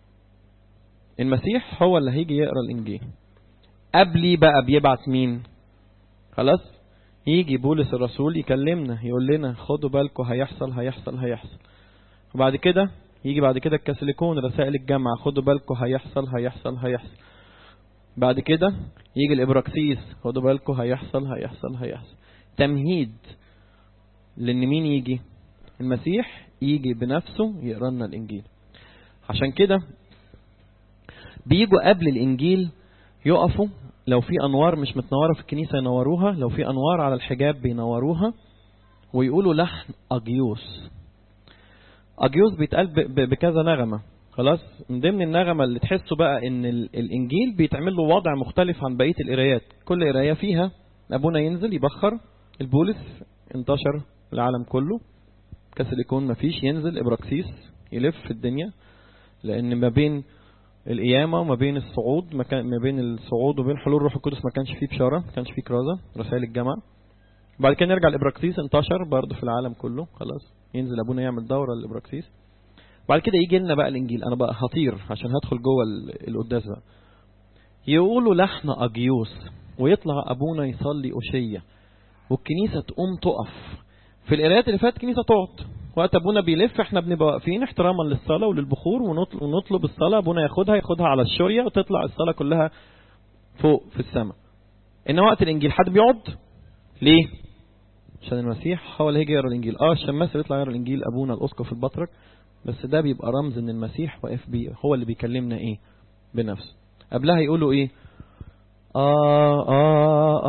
المسيح هو اللي هيجي يقرا الإنجيل قبلي بقى بيبعت مين خلاص يجي بولس الرسول يكلمنا يقول لنا خدوا بالكم هيحصل هيحصل هيحصل وبعد كده يجي بعد كده الكاسيليكون رسائل الجامعة خدوا بالكم هيحصل هيحصل هيحصل بعد كده يجي الإبراكسيس خدوا بالكم هيحصل هيحصل هيحصل تمهيد لأن مين يجي المسيح يجي بنفسه يقرا لنا الإنجيل عشان كده بيجوا قبل الإنجيل يقفوا لو في أنوار مش متنورة في الكنيسة ينوروها لو في أنوار على الحجاب بينوروها ويقولوا لحن أجيوس أجيوس بيتقال بكذا نغمة خلاص من ضمن النغمة اللي تحسوا بقى ان الانجيل بيتعمل له وضع مختلف عن بقية القرايات كل قراية فيها ابونا ينزل يبخر البولس انتشر العالم كله كاسيليكون مفيش ينزل ابراكسيس يلف في الدنيا لان ما بين القيامة وما بين الصعود ما بين الصعود وبين حلول روح القدس ما كانش فيه بشارة ما كانش فيه كرازة رسائل الجامعة بعد كده نرجع لابراكسيس انتشر برضه في العالم كله خلاص ينزل ابونا يعمل دوره للابراكسيس بعد كده يجي لنا بقى الانجيل انا بقى هطير عشان هدخل جوه القداس بقى يقولوا لحن اجيوس ويطلع ابونا يصلي اشيه والكنيسه تقوم تقف في القرايات اللي فاتت الكنيسه تقعد وقت ابونا بيلف احنا بنبقى واقفين احتراما للصلاه وللبخور ونطلب الصلاه ابونا ياخدها ياخدها على الشوريه وتطلع الصلاه كلها فوق في السماء انما وقت الانجيل حد بيقعد ليه عشان المسيح هو اللي هيجي يقرا الانجيل اه الشماس اللي يطلع يقرا الانجيل ابونا الاسقف البطرك بس ده بيبقى رمز ان المسيح واقف بيه هو اللي بيكلمنا ايه بنفسه قبلها يقولوا ايه آه آه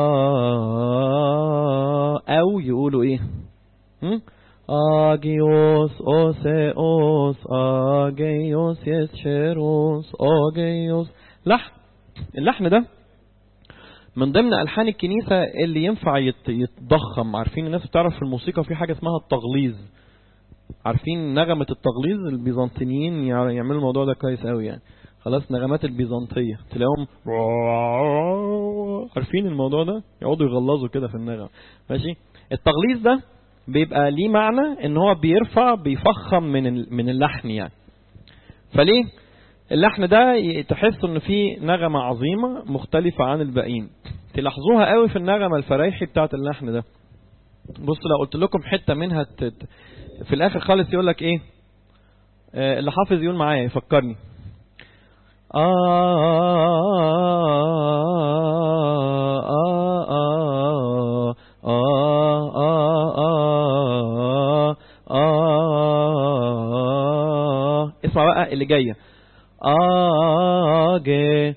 آه أو يقولوا إيه هم؟ Agios Oseos Agios Yesheros Agios لحن اللحن ده من ضمن ألحان الكنيسة اللي ينفع يت- يتضخم عارفين الناس بتعرف في الموسيقى في حاجة اسمها التغليظ عارفين نغمة التغليظ البيزنطيين يع- يعملوا الموضوع ده كويس قوي يعني خلاص نغمات البيزنطية تلاقيهم عارفين الموضوع ده يقعدوا يغلظوا كده في النغم ماشي التغليظ ده بيبقى ليه معنى ان هو بيرفع بيفخم من ال- من اللحن يعني فليه اللحن ده ي- تحسوا ان فيه نغمة عظيمة مختلفة عن الباقيين تلاحظوها قوي في النغمة الفرايحي بتاعت اللحن ده بصوا لو قلت لكم حتة منها ت- ت- في الاخر خالص يقول لك ايه آه، اللي حافظ يقول معايا يفكرني اسمع بقى اللي جايه اجي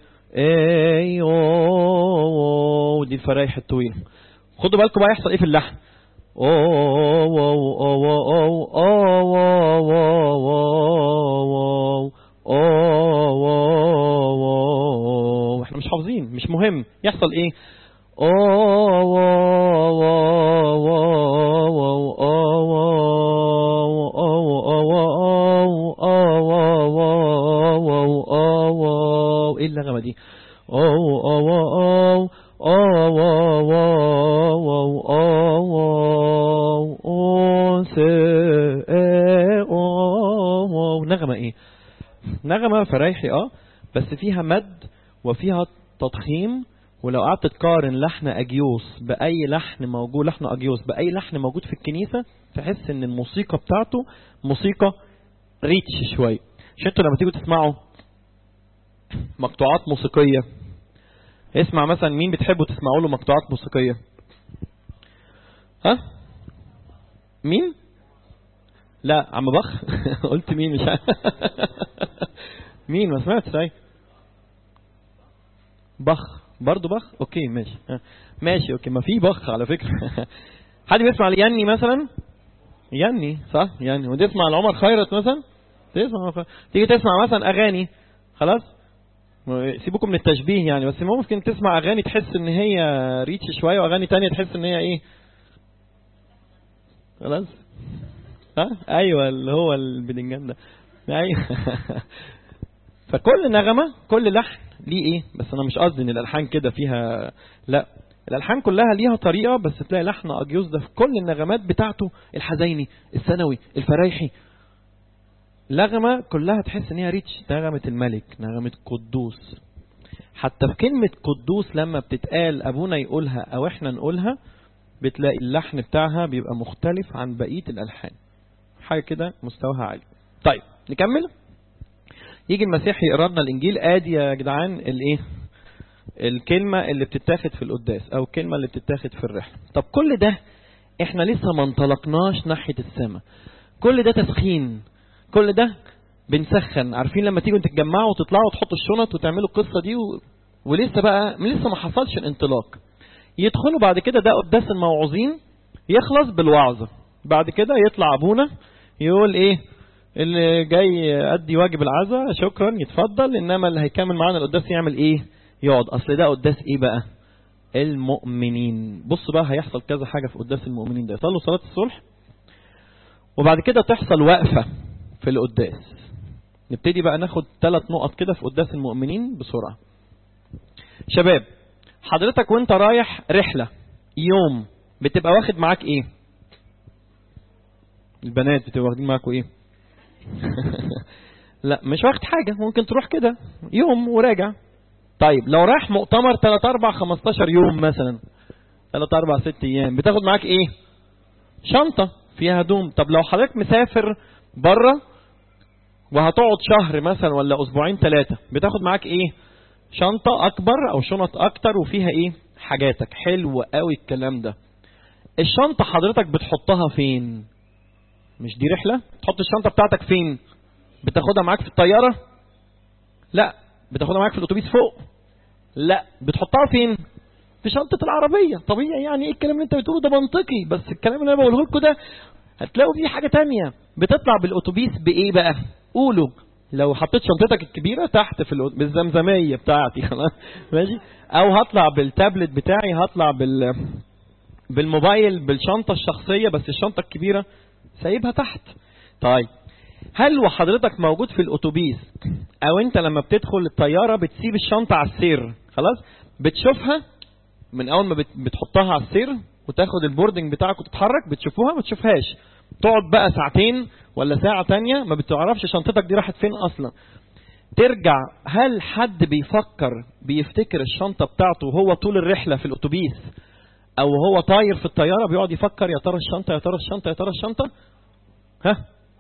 ايو دي الفرايح الطويله خدوا بالكم بقى يحصل ايه في اللحن أو أو أو أو أو أو أو أو أو احنا مش حافظين مش مهم يحصل ايه أو أو أو أو ايه اللغمه دي أو أو أو أو أو أو أو أو سي أو نغمة ايه نغمة فرايحي اه بس فيها مد وفيها تضخيم ولو قعدت تقارن لحن اجيوس باي لحن موجود لحن اجيوس باي لحن موجود في الكنيسة تحس ان الموسيقى بتاعته موسيقى ريتش شوية عشان انتوا لما تيجوا تسمعوا مقطوعات موسيقية اسمع مثلا مين بتحبوا تسمعوا له مقطوعات موسيقية ها مين لا عم بخ قلت مين مش عارف مين ما سمعتش اي بخ برضه بخ اوكي ماشي ها. ماشي اوكي ما في بخ على فكرة حد بيسمع لياني مثلا ياني صح يعني وتسمع لعمر خيرت مثلا تسمع عمر خيرت. تيجي تسمع مثلا اغاني خلاص سيبكم من التشبيه يعني بس ممكن تسمع اغاني تحس ان هي ريتش شويه واغاني تانية تحس ان هي ايه خلاص ها ايوه اللي هو البدنجان ده ايوه فكل نغمه كل لحن ليه ايه بس انا مش قصدي ان الالحان كده فيها لا الالحان كلها ليها طريقه بس تلاقي لحن اجيوز ده في كل النغمات بتاعته الحزيني الثانوي الفرايحي نغمة كلها تحس ان هي ريتش نغمة الملك نغمة قدوس حتى في كلمة قدوس لما بتتقال ابونا يقولها او احنا نقولها بتلاقي اللحن بتاعها بيبقى مختلف عن بقية الالحان حاجة كده مستواها عالي طيب نكمل يجي المسيح يقرا لنا الانجيل ادي يا جدعان الايه الكلمة اللي بتتاخد في القداس او الكلمة اللي بتتاخد في الرحلة طب كل ده احنا لسه ما انطلقناش ناحية السماء كل ده تسخين كل ده بنسخن عارفين لما تيجوا تتجمعوا وتطلعوا وتحطوا الشنط وتعملوا القصة دي و... ولسه بقى لسه ما حصلش الانطلاق يدخلوا بعد كده ده قداس الموعظين يخلص بالوعظة بعد كده يطلع ابونا يقول ايه اللي جاي يأدي واجب العزاء شكرا يتفضل انما اللي هيكمل معانا القداس يعمل ايه يقعد اصل ده قداس ايه بقى المؤمنين بص بقى هيحصل كذا حاجة في قداس المؤمنين ده يصلوا صلاة الصلح وبعد كده تحصل وقفة في القداس نبتدي بقى ناخد ثلاث نقط كده في قداس المؤمنين بسرعة شباب حضرتك وانت رايح رحلة يوم بتبقى واخد معاك ايه البنات بتبقى واخدين معاكوا ايه لا مش واخد حاجة ممكن تروح كده يوم وراجع طيب لو رايح مؤتمر 3 4 15 يوم مثلا 3 4 6 ايام بتاخد معاك ايه شنطة فيها هدوم طب لو حضرتك مسافر بره وهتقعد شهر مثلا ولا اسبوعين ثلاثة بتاخد معاك ايه شنطة اكبر او شنط اكتر وفيها ايه حاجاتك حلو قوي الكلام ده الشنطة حضرتك بتحطها فين مش دي رحلة تحط الشنطة بتاعتك فين بتاخدها معاك في الطيارة لا بتاخدها معاك في الاتوبيس فوق لا بتحطها فين في شنطة العربية طبيعي يعني ايه الكلام اللي انت بتقوله ده منطقي بس الكلام اللي انا بقوله لكم ده هتلاقوا فيه حاجة تانية بتطلع بالاتوبيس بايه بقى قولوا لو حطيت شنطتك الكبيرة تحت في الأو- بالزمزمية بتاعتي خلاص ماشي او هطلع بالتابلت بتاعي هطلع بال بالموبايل بالشنطة الشخصية بس الشنطة الكبيرة سايبها تحت طيب هل وحضرتك موجود في الاتوبيس او انت لما بتدخل الطيارة بتسيب الشنطة على السير خلاص بتشوفها من اول ما بت- بتحطها على السير وتاخد البوردنج بتاعك وتتحرك بتشوفوها ما تشوفهاش تقعد بقى ساعتين ولا ساعة تانية ما بتعرفش شنطتك دي راحت فين اصلا ترجع هل حد بيفكر بيفتكر الشنطة بتاعته وهو طول الرحلة في الاتوبيس او هو طاير في الطيارة بيقعد يفكر يا ترى الشنطة يا ترى الشنطة يا ترى الشنطة ها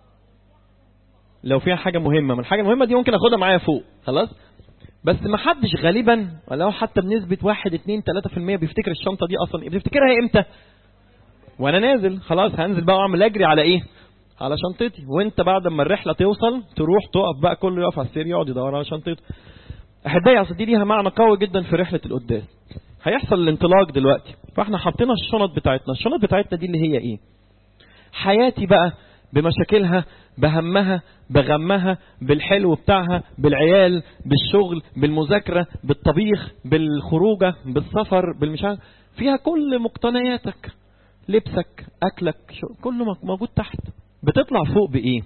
لو فيها حاجة مهمة من الحاجة المهمة دي ممكن اخدها معايا فوق خلاص بس ما حدش غالبا ولو حتى بنسبة واحد اتنين تلاتة في المية بيفتكر الشنطة دي اصلا بتفتكرها امتى وانا نازل خلاص هنزل بقى واعمل اجري على ايه على شنطتي وانت بعد ما الرحلة توصل تروح تقف بقى كله يقف على السير يقعد يدور على شنطته احبائي اصل دي ليها معنى قوي جدا في رحلة القداس هيحصل الانطلاق دلوقتي فاحنا حطينا الشنط بتاعتنا الشنط بتاعتنا دي اللي هي ايه حياتي بقى بمشاكلها بهمها بغمها بالحلو بتاعها بالعيال بالشغل بالمذاكرة بالطبيخ بالخروجة بالسفر بالمشاعر فيها كل مقتنياتك لبسك أكلك شو- كله مك- موجود تحت بتطلع فوق بإيه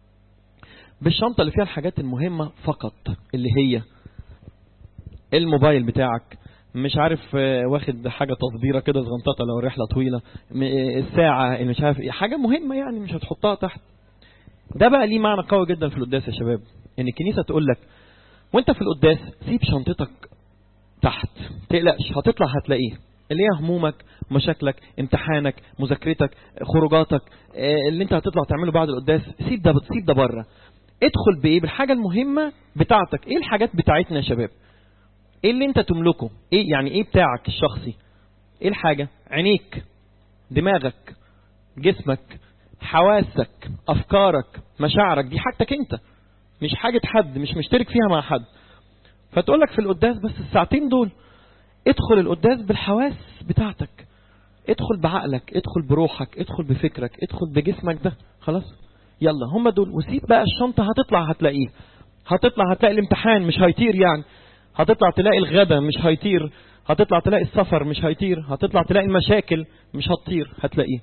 بالشنطة اللي فيها الحاجات المهمة فقط اللي هي الموبايل بتاعك مش عارف آه، واخد حاجة تصبيرة كده صغنططة لو الرحلة طويلة م- آه، الساعة اللي مش عارف ايه حاجة مهمة يعني مش هتحطها تحت ده بقى ليه معنى قوي جدا في القداس يا شباب ان الكنيسة تقول لك وانت في القداس سيب شنطتك تحت تقلقش هتطلع هتلاقيه اللي هي همومك مشاكلك امتحانك مذاكرتك خروجاتك آه، اللي انت هتطلع تعمله بعد القداس سيب ده سيب ده بره ادخل بايه بالحاجه المهمه بتاعتك ايه الحاجات بتاعتنا يا شباب ايه اللي انت تملكه ايه يعني ايه بتاعك الشخصي ايه الحاجه عينيك دماغك جسمك حواسك افكارك مشاعرك دي حاجتك انت مش حاجه حد مش مشترك فيها مع حد فتقول لك في القداس بس الساعتين دول ادخل القداس بالحواس بتاعتك ادخل بعقلك ادخل بروحك ادخل بفكرك ادخل بجسمك ده خلاص يلا هم دول وسيب بقى الشنطة هتطلع هتلاقيه هتطلع هتلاقي الامتحان مش هيطير يعني هتطلع تلاقي الغدا مش هيطير هتطلع تلاقي السفر مش هيطير هتطلع تلاقي المشاكل مش هتطير هتلاقيه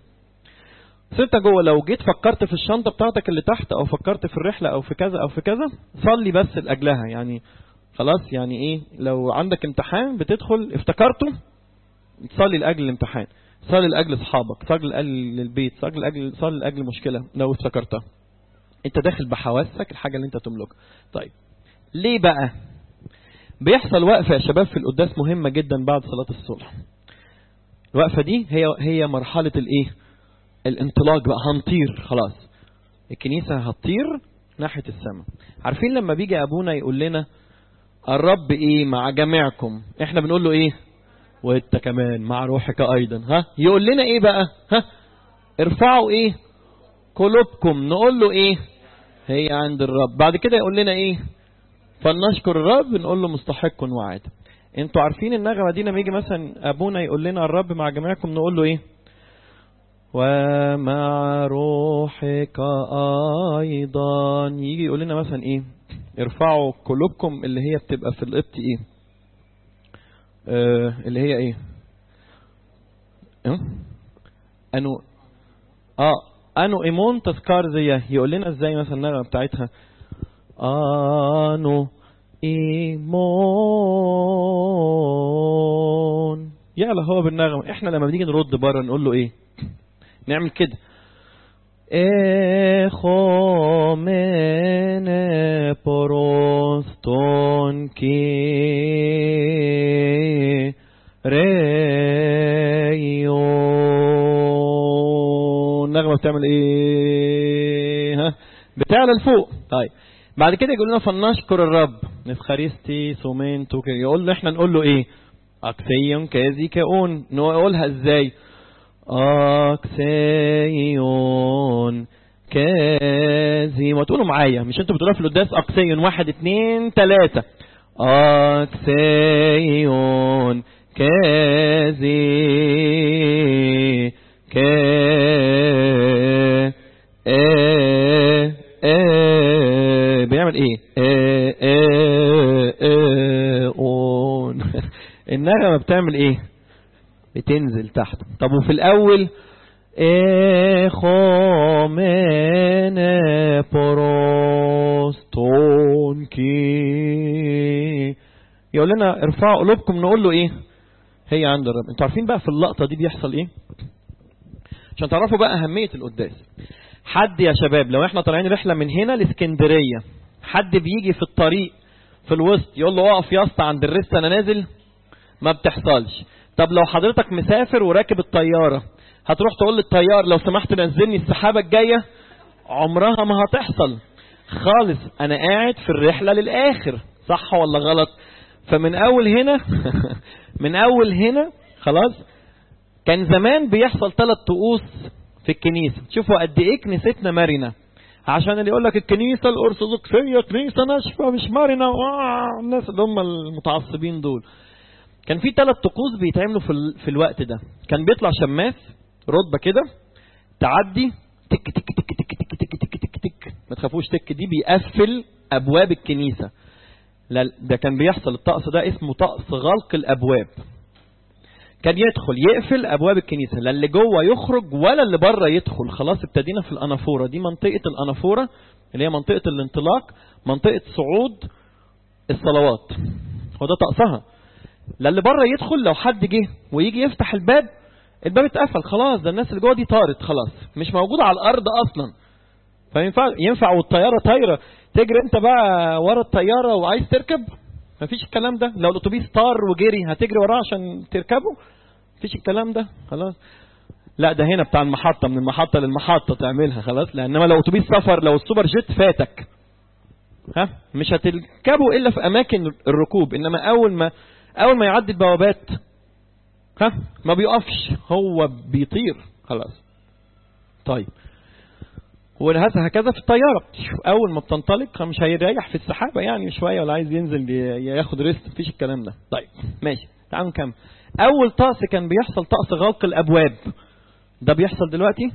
بس انت جوه لو جيت فكرت في الشنطة بتاعتك اللي تحت او فكرت في الرحلة او في كذا او في كذا صلي بس لاجلها يعني خلاص يعني ايه لو عندك امتحان بتدخل افتكرته تصلي لاجل الامتحان صلي لاجل اصحابك صلي لاجل البيت صلي لاجل صلي لاجل مشكله لو افتكرتها انت داخل بحواسك الحاجه اللي انت تملكها طيب ليه بقى بيحصل وقفه يا شباب في القداس مهمه جدا بعد صلاه الصبح الوقفه دي هي هي مرحله الايه الانطلاق بقى هنطير خلاص الكنيسه هتطير ناحيه السماء عارفين لما بيجي ابونا يقول لنا الرب ايه مع جميعكم احنا بنقول له ايه وانت كمان مع روحك ايضا ها يقول لنا ايه بقى ها ارفعوا ايه قلوبكم نقول له ايه هي عند الرب بعد كده يقول لنا ايه فلنشكر الرب نقول له مستحق وعاد انتوا عارفين النغمه دي لما يجي مثلا ابونا يقول لنا الرب مع جميعكم نقول له ايه ومع روحك ايضا يجي يقول لنا مثلا ايه ارفعوا قلوبكم اللي هي بتبقى في القبط ايه آه اللي هي ايه اه انو اه انو ايمون تذكار زي يقول لنا ازاي مثلا النغمه بتاعتها انو ايمون يعلى هو بالنغمه احنا لما بنيجي نرد بره نقول له ايه نعمل كده Εχόμενε προς τον Κύριον النغمة بتعمل ايه ها بتعلى لفوق طيب بعد كده يقول لنا فلنشكر الرب نفخاريستي سومين توكر يقول له احنا نقول له ايه اكسيون كازي كاون نقولها ازاي أكسيون كازي وتقولوا معايا مش انتوا بتقولوا في القداس أكسيون واحد اتنين تلاتة أكسيون كازي كا آه آه بيعمل ايه آه آه آه أون النغمة بتعمل ايه بتنزل تحت طب وفي الاول اخومنا بروستون كي يقول لنا ارفعوا قلوبكم نقول له ايه هي عند الرب انتوا عارفين بقى في اللقطة دي بيحصل ايه عشان تعرفوا بقى اهمية القداس حد يا شباب لو احنا طالعين رحلة من هنا لاسكندرية حد بيجي في الطريق في الوسط يقول له اقف يا اسطى عند الرست انا نازل ما بتحصلش طب لو حضرتك مسافر وراكب الطيارة هتروح تقول للطيار لو سمحت نزلني السحابة الجاية عمرها ما هتحصل خالص انا قاعد في الرحلة للاخر صح ولا غلط فمن اول هنا من اول هنا خلاص كان زمان بيحصل ثلاث طقوس في الكنيسة شوفوا قد ايه كنيستنا مرنة عشان اللي يقول لك الكنيسة الأرثوذكسية كنيسة ناشفة مش مرنة الناس اللي هم المتعصبين دول كان في ثلاث طقوس بيتعملوا في, ال... في الوقت ده كان بيطلع شماس رتبة كده تعدي تك تك تك تك تك تك تك تك تك ما تخافوش تك دي بيقفل أبواب الكنيسة لا ده كان بيحصل الطقس ده اسمه طقس غلق الأبواب كان يدخل يقفل ابواب الكنيسه لا اللي جوه يخرج ولا اللي بره يدخل خلاص ابتدينا في الانافوره دي منطقه الانافوره اللي هي منطقه الانطلاق منطقه صعود الصلوات هو ده طقسها لا اللي بره يدخل لو حد جه ويجي يفتح الباب الباب اتقفل خلاص ده الناس اللي جوه دي طارت خلاص مش موجوده على الارض اصلا فينفع ينفع والطياره طايره تجري انت بقى ورا الطياره وعايز تركب مفيش الكلام ده لو الاتوبيس طار وجري هتجري وراه عشان تركبه مفيش الكلام ده خلاص لا ده هنا بتاع المحطة من المحطة للمحطة تعملها خلاص لأنما لو أتوبيس سفر لو السوبر جيت فاتك ها مش هتركبه إلا في أماكن الركوب إنما أول ما أول ما يعدي البوابات ها ما بيقفش هو بيطير خلاص طيب وهكذا في الطيارة أول ما بتنطلق مش هيريح في السحابة يعني شوية ولا عايز ينزل ياخد ريست مفيش الكلام ده طيب ماشي تعالوا نكمل أول طقس كان بيحصل طقس غلق الأبواب ده بيحصل دلوقتي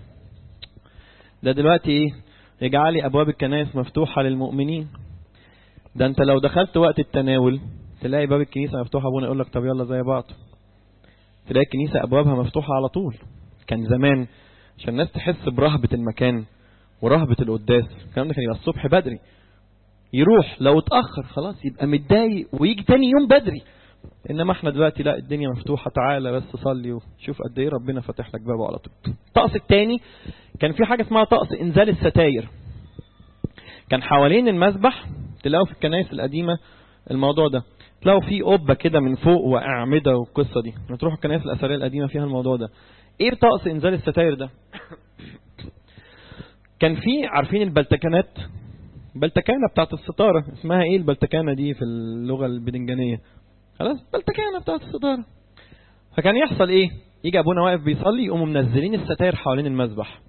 ده دلوقتي إيه اجعلي أبواب الكنائس مفتوحة للمؤمنين ده أنت لو دخلت وقت التناول تلاقي باب الكنيسة مفتوحة أبونا يقول لك طب يلا زي بعض تلاقي الكنيسة أبوابها مفتوحة على طول كان زمان عشان الناس تحس برهبة المكان ورهبة القداس الكلام ده كان يبقى الصبح بدري يروح لو اتأخر خلاص يبقى متضايق ويجي تاني يوم بدري انما احنا دلوقتي لا الدنيا مفتوحة تعالى بس صلي وشوف قد ايه ربنا فاتح لك بابه على طول الطقس التاني كان في حاجة اسمها طقس انزال الستاير كان حوالين المسبح تلاقوا في الكنائس القديمة الموضوع ده تلاقوا في قبة كده من فوق وأعمدة والقصة دي تروحوا الكنائس الأثرية القديمة فيها الموضوع ده ايه طقس انزال الستاير ده كان في عارفين البلتكنات بلتكانة بتاعت الستارة اسمها ايه البلتكانة دي في اللغة البدنجانية خلاص بلتكانة بتاعت الستارة فكان يحصل ايه يجي ابونا واقف بيصلي يقوموا منزلين الستاير حوالين المسبح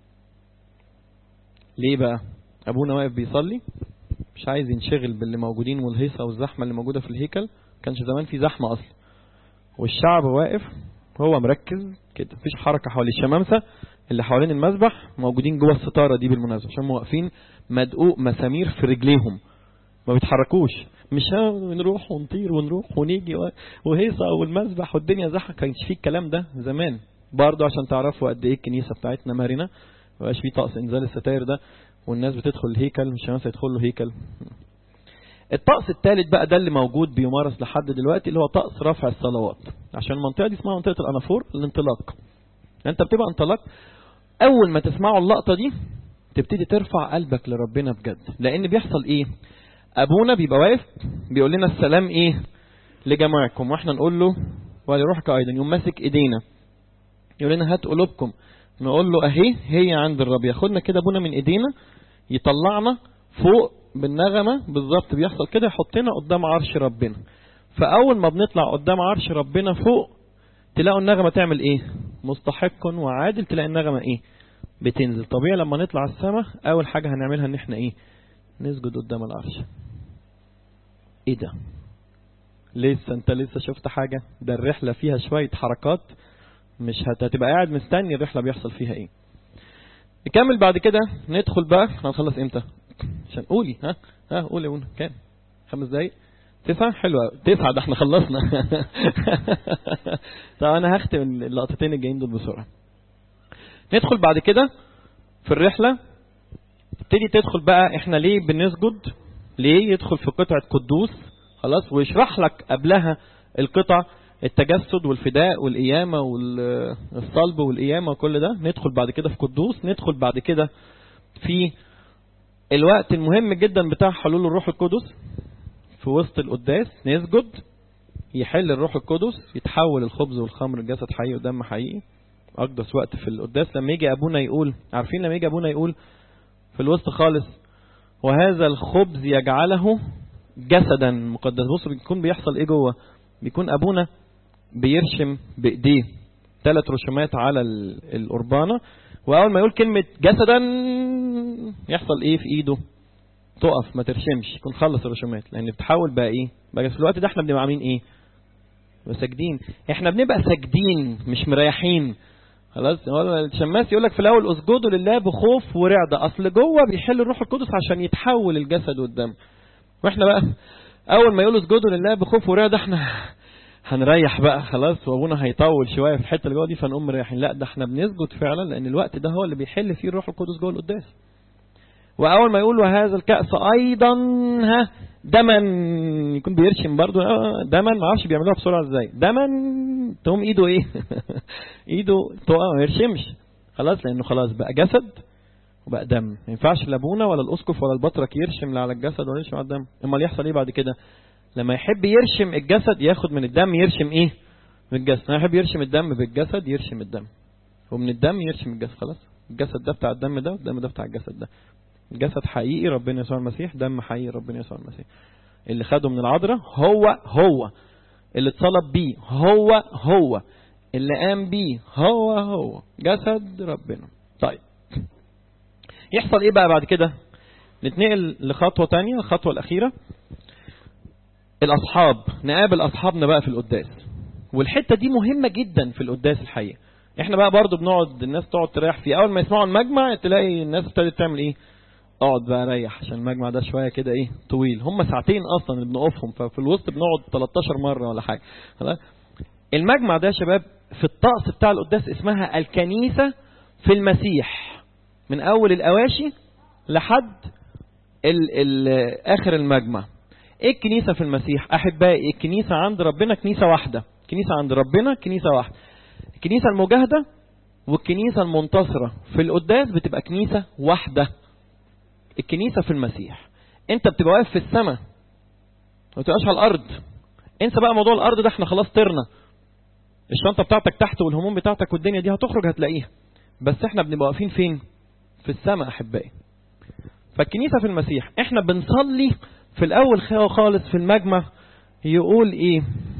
ليه بقى ابونا واقف بيصلي مش عايز ينشغل باللي موجودين والهيصة والزحمة اللي موجودة في الهيكل كانش زمان في زحمة اصلا والشعب واقف وهو مركز كده مفيش حركة حوالي الشمامسة اللي حوالين المسبح موجودين جوه الستارة دي بالمناسبة عشان واقفين مدقوق مسامير في رجليهم ما بيتحركوش مش نروح ونطير ونروح ونيجي وهيصة والمسبح والدنيا زحمة كانش فيه الكلام ده زمان برضه عشان تعرفوا قد ايه الكنيسة بتاعتنا مرنة ما بقاش فيه طقس انزال الستاير ده والناس بتدخل الهيكل مش الناس يدخلوا هيكل الطقس الثالث بقى ده اللي موجود بيمارس لحد دلوقتي اللي هو طقس رفع الصلوات عشان المنطقة دي اسمها منطقة الأنافور الانطلاق انت بتبقى انطلقت اول ما تسمعوا اللقطة دي تبتدي ترفع قلبك لربنا بجد لان بيحصل ايه ابونا بيبقى واقف بيقول لنا السلام ايه لجماعكم واحنا نقول له ولروحك ايضا يقوم ماسك ايدينا يقول لنا هات قلوبكم نقول له اهي هي عند الرب ياخدنا كده ابونا من ايدينا يطلعنا فوق بالنغمة بالظبط بيحصل كده يحطنا قدام عرش ربنا فاول ما بنطلع قدام عرش ربنا فوق تلاقوا النغمة تعمل ايه مستحق وعادل تلاقي النغمة ايه بتنزل طبيعي لما نطلع السماء اول حاجة هنعملها ان احنا ايه نسجد قدام العرش ايه ده لسه انت لسه شفت حاجة ده الرحلة فيها شوية حركات مش هتبقى قاعد مستني الرحلة بيحصل فيها ايه نكمل بعد كده ندخل بقى احنا هنخلص امتى عشان قولي ها ها قولي قولي كام خمس دقايق تسعة حلوة تسعة ده احنا خلصنا طب انا هختم اللقطتين الجايين دول بسرعة ندخل بعد كده في الرحلة تبتدي تدخل بقى احنا ليه بنسجد ليه يدخل في قطعة قدوس خلاص ويشرح لك قبلها القطع التجسد والفداء والقيامة والصلب والقيامة وكل ده ندخل بعد كده في قدوس ندخل بعد كده في الوقت المهم جدا بتاع حلول الروح القدس في وسط القداس نسجد يحل الروح القدس يتحول الخبز والخمر لجسد حقيقي ودم حقيقي أقدس وقت في القداس لما يجي أبونا يقول عارفين لما يجي أبونا يقول في الوسط خالص وهذا الخبز يجعله جسدا مقدس بصوا بيكون بيحصل ايه جوه بيكون ابونا بيرشم بايديه ثلاث رشمات على القربانه واول ما يقول كلمه جسدا يحصل ايه في ايده تقف ما ترشمش يكون خلص الرشمات لان بتحول بقى ايه بقى في الوقت ده احنا بنبقى عاملين ايه ساجدين احنا بنبقى ساجدين مش مريحين خلاص هو الشماس يقول لك في الاول اسجدوا لله بخوف ورعده اصل جوه بيحل الروح القدس عشان يتحول الجسد والدم واحنا بقى اول ما يقولوا اسجدوا لله بخوف ورعده احنا هنريح بقى خلاص وابونا هيطول شويه في الحته اللي جوه دي فنقوم مريحين لا ده احنا بنسجد فعلا لان الوقت ده هو اللي بيحل فيه الروح القدس جوه القداس واول ما يقول وهذا الكأس ايضا ها دما يكون بيرشم برضو دما ما اعرفش بيعملوها بسرعه ازاي دما تقوم ايده ايه ايده تقع ما يرشمش خلاص لانه خلاص بقى جسد وبقى دم ما ينفعش لا ابونا ولا الاسقف ولا البطرك يرشم لا على الجسد ولا يرشم على الدم امال يحصل ايه بعد كده لما يحب يرشم الجسد ياخد من الدم يرشم ايه من الجسد لما يحب يرشم الدم بالجسد يرشم الدم ومن الدم يرشم الجسد خلاص الجسد ده بتاع الدم ده والدم ده بتاع الجسد ده جسد حقيقي ربنا يسوع المسيح دم حقيقي ربنا يسوع المسيح اللي خده من العذراء هو هو اللي اتصلب بيه هو هو اللي قام بيه هو هو جسد ربنا طيب يحصل ايه بقى بعد كده نتنقل لخطوة تانية الخطوة الأخيرة الأصحاب نقابل أصحابنا بقى في القداس والحتة دي مهمة جدا في القداس الحقيقة احنا بقى برضو بنقعد الناس تقعد تريح فيه اول ما يسمعوا المجمع تلاقي الناس ابتدت تعمل ايه اقعد بقى ريح عشان المجمع ده شويه كده ايه طويل هم ساعتين اصلا اللي بنقفهم ففي الوسط بنقعد 13 مره ولا حاجه خلاص المجمع ده يا شباب في الطقس بتاع القداس اسمها الكنيسه في المسيح من اول الاواشي لحد ال ال اخر المجمع ايه الكنيسه في المسيح احبائي الكنيسه عند ربنا كنيسه واحده كنيسه عند ربنا كنيسه واحده الكنيسه المجاهده والكنيسه المنتصره في القداس بتبقى كنيسه واحده الكنيسة في المسيح انت بتبقى واقف في السماء ما تبقاش على الارض انسى بقى موضوع الارض ده احنا خلاص طرنا الشنطة بتاعتك تحت والهموم بتاعتك والدنيا دي هتخرج هتلاقيها بس احنا بنبقى واقفين فين في السماء احبائي فالكنيسة في المسيح احنا بنصلي في الاول خالص في المجمع يقول ايه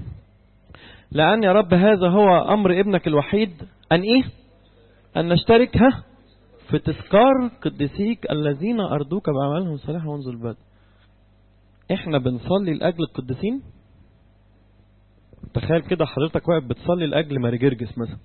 لان يا رب هذا هو امر ابنك الوحيد ان ايه ان نشترك ها في تذكار قديسيك الذين أرضوك بأعمالهم الصالحة منذ البدء احنا بنصلي لأجل القديسين تخيل كده حضرتك واقف بتصلي لأجل ماري جرجس مثلا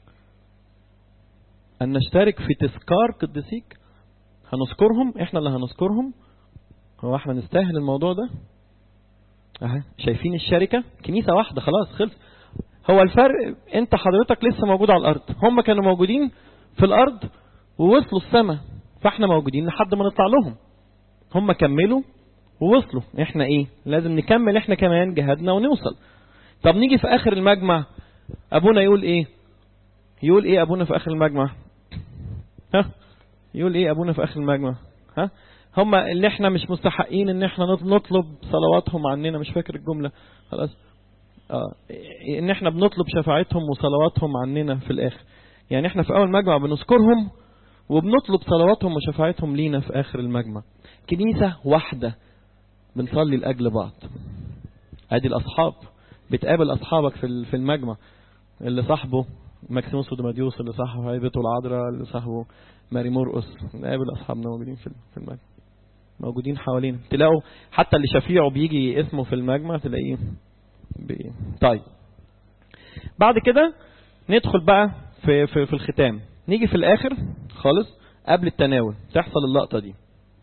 أن نشترك في تذكار قديسيك هنذكرهم احنا اللي هنذكرهم هو احنا نستاهل الموضوع ده اهي شايفين الشركة كنيسة واحدة خلاص خلص هو الفرق انت حضرتك لسه موجود على الارض هم كانوا موجودين في الارض ووصلوا السماء فاحنا موجودين لحد ما نطلع لهم هم كملوا ووصلوا احنا ايه لازم نكمل احنا كمان جهادنا ونوصل طب نيجي في اخر المجمع ابونا يقول ايه يقول ايه ابونا في اخر المجمع ها يقول ايه ابونا في اخر المجمع ها هم اللي احنا مش مستحقين ان احنا نطلب صلواتهم عننا مش فاكر الجملة خلاص اه ان احنا بنطلب شفاعتهم وصلواتهم عننا في الاخر يعني احنا في اول مجمع بنذكرهم وبنطلب صلواتهم وشفاعتهم لينا في آخر المجمع كنيسة واحدة بنصلي لأجل بعض ادي الأصحاب بتقابل أصحابك في في المجمع اللي صاحبه ماكسيموس ودماديوس اللي صاحبه هيبته العذراء اللي صاحبه ماري مرقس نقابل اصحابنا موجودين في في المجمع موجودين حوالينا تلاقوا حتى اللي شفيعه بيجي اسمه في المجمع تلاقيه بي... طيب بعد كده ندخل بقى في, في, في الختام نيجي في الاخر خالص قبل التناول تحصل اللقطة دي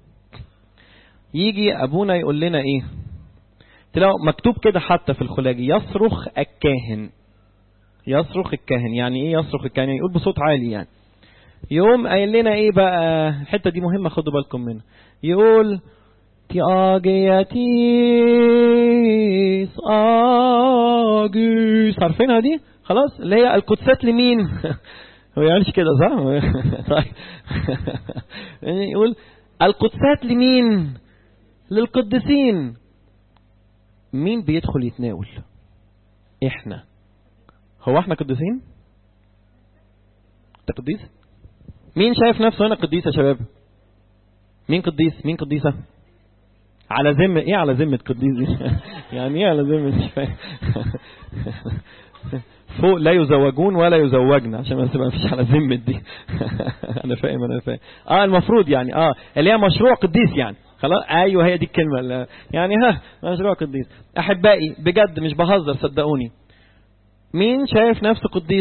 يجي ابونا يقول لنا ايه تلاقوا مكتوب كده حتى في الخلاجي يصرخ الكاهن يصرخ الكاهن يعني ايه يصرخ الكاهن يعني يقول بصوت عالي يعني يقوم قايل لنا ايه بقى الحته دي مهمه خدوا بالكم منها يقول تياجياتيس اجيس عارفينها دي خلاص اللي هي القدسات لمين هو يعملش كده صح طيب يقول القدسات لمين للقديسين مين بيدخل يتناول احنا هو احنا قديسين انت قديس مين شايف نفسه هنا قديس يا شباب مين قديس مين قديسة على ذمة ايه على ذمة قديس يعني ايه على ذمة مش فاهم فوق لا يزوجون ولا يزوجن عشان ما تبقى مفيش على ذمة دي انا فاهم انا فاهم اه المفروض يعني اه اللي هي مشروع قديس يعني خلاص ايوه هي دي الكلمة اللي يعني ها مشروع قديس احبائي بجد مش بهزر صدقوني مين شايف نفسه قديس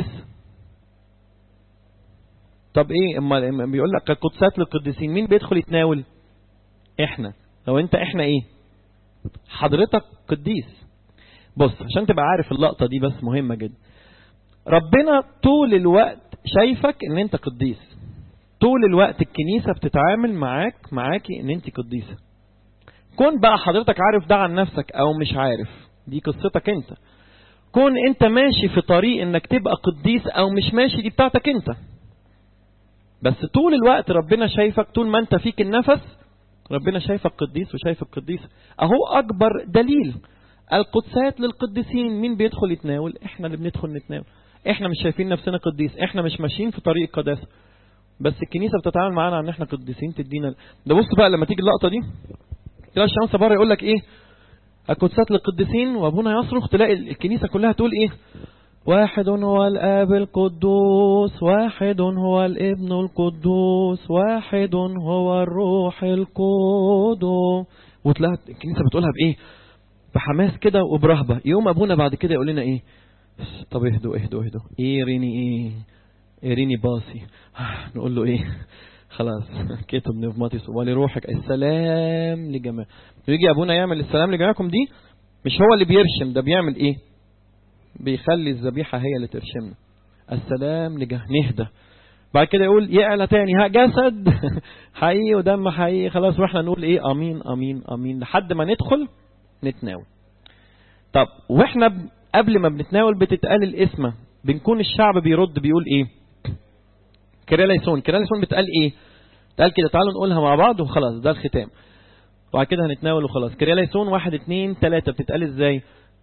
طب ايه اما بيقول لك القدسات للقديسين مين بيدخل يتناول احنا لو انت احنا ايه حضرتك قديس بص عشان تبقى عارف اللقطة دي بس مهمة جدا ربنا طول الوقت شايفك ان انت قديس طول الوقت الكنيسة بتتعامل معاك معاكي ان انت قديسة كون بقى حضرتك عارف ده عن نفسك او مش عارف دي قصتك انت كون انت ماشي في طريق انك تبقى قديس او مش ماشي دي بتاعتك انت بس طول الوقت ربنا شايفك طول ما انت فيك النفس ربنا شايفك قديس وشايفك قديس اهو اكبر دليل القدسات للقديسين مين بيدخل يتناول احنا اللي بندخل نتناول احنا مش شايفين نفسنا قديس احنا مش ماشيين في طريق القداسه بس الكنيسه بتتعامل معانا ان احنا قديسين تدينا ده بص بقى لما تيجي اللقطه دي تلاقي الشمس بره يقول لك ايه القدسات للقديسين وابونا يصرخ تلاقي الكنيسه كلها تقول ايه واحد هو الاب القدوس واحد هو الابن القدوس واحد هو الروح القدوس وتلاقي الكنيسه بتقولها بايه بحماس كده وبرهبه يوم ابونا بعد كده يقول لنا ايه طب اهدوا اهدوا اهدوا ايه ريني ايه اريني باصي نقول له ايه خلاص كتب نفماتيس ولروحك السلام لجميع يجي ابونا يعمل السلام لجميعكم دي مش هو اللي بيرشم ده بيعمل ايه بيخلي الذبيحة هي اللي ترشمنا السلام لجه نهدى بعد كده يقول يعلى تاني ها جسد حقيقي ودم حقيقي خلاص واحنا نقول ايه امين امين امين لحد ما ندخل نتناول طب واحنا قبل ما بنتناول بتتقال الاسمة بنكون الشعب بيرد بيقول ايه كريليسون كريليسون بتقال ايه تقال كده تعالوا نقولها مع بعض وخلاص ده الختام وبعد كده هنتناول وخلاص كريليسون واحد اتنين تلاتة بتتقال ازاي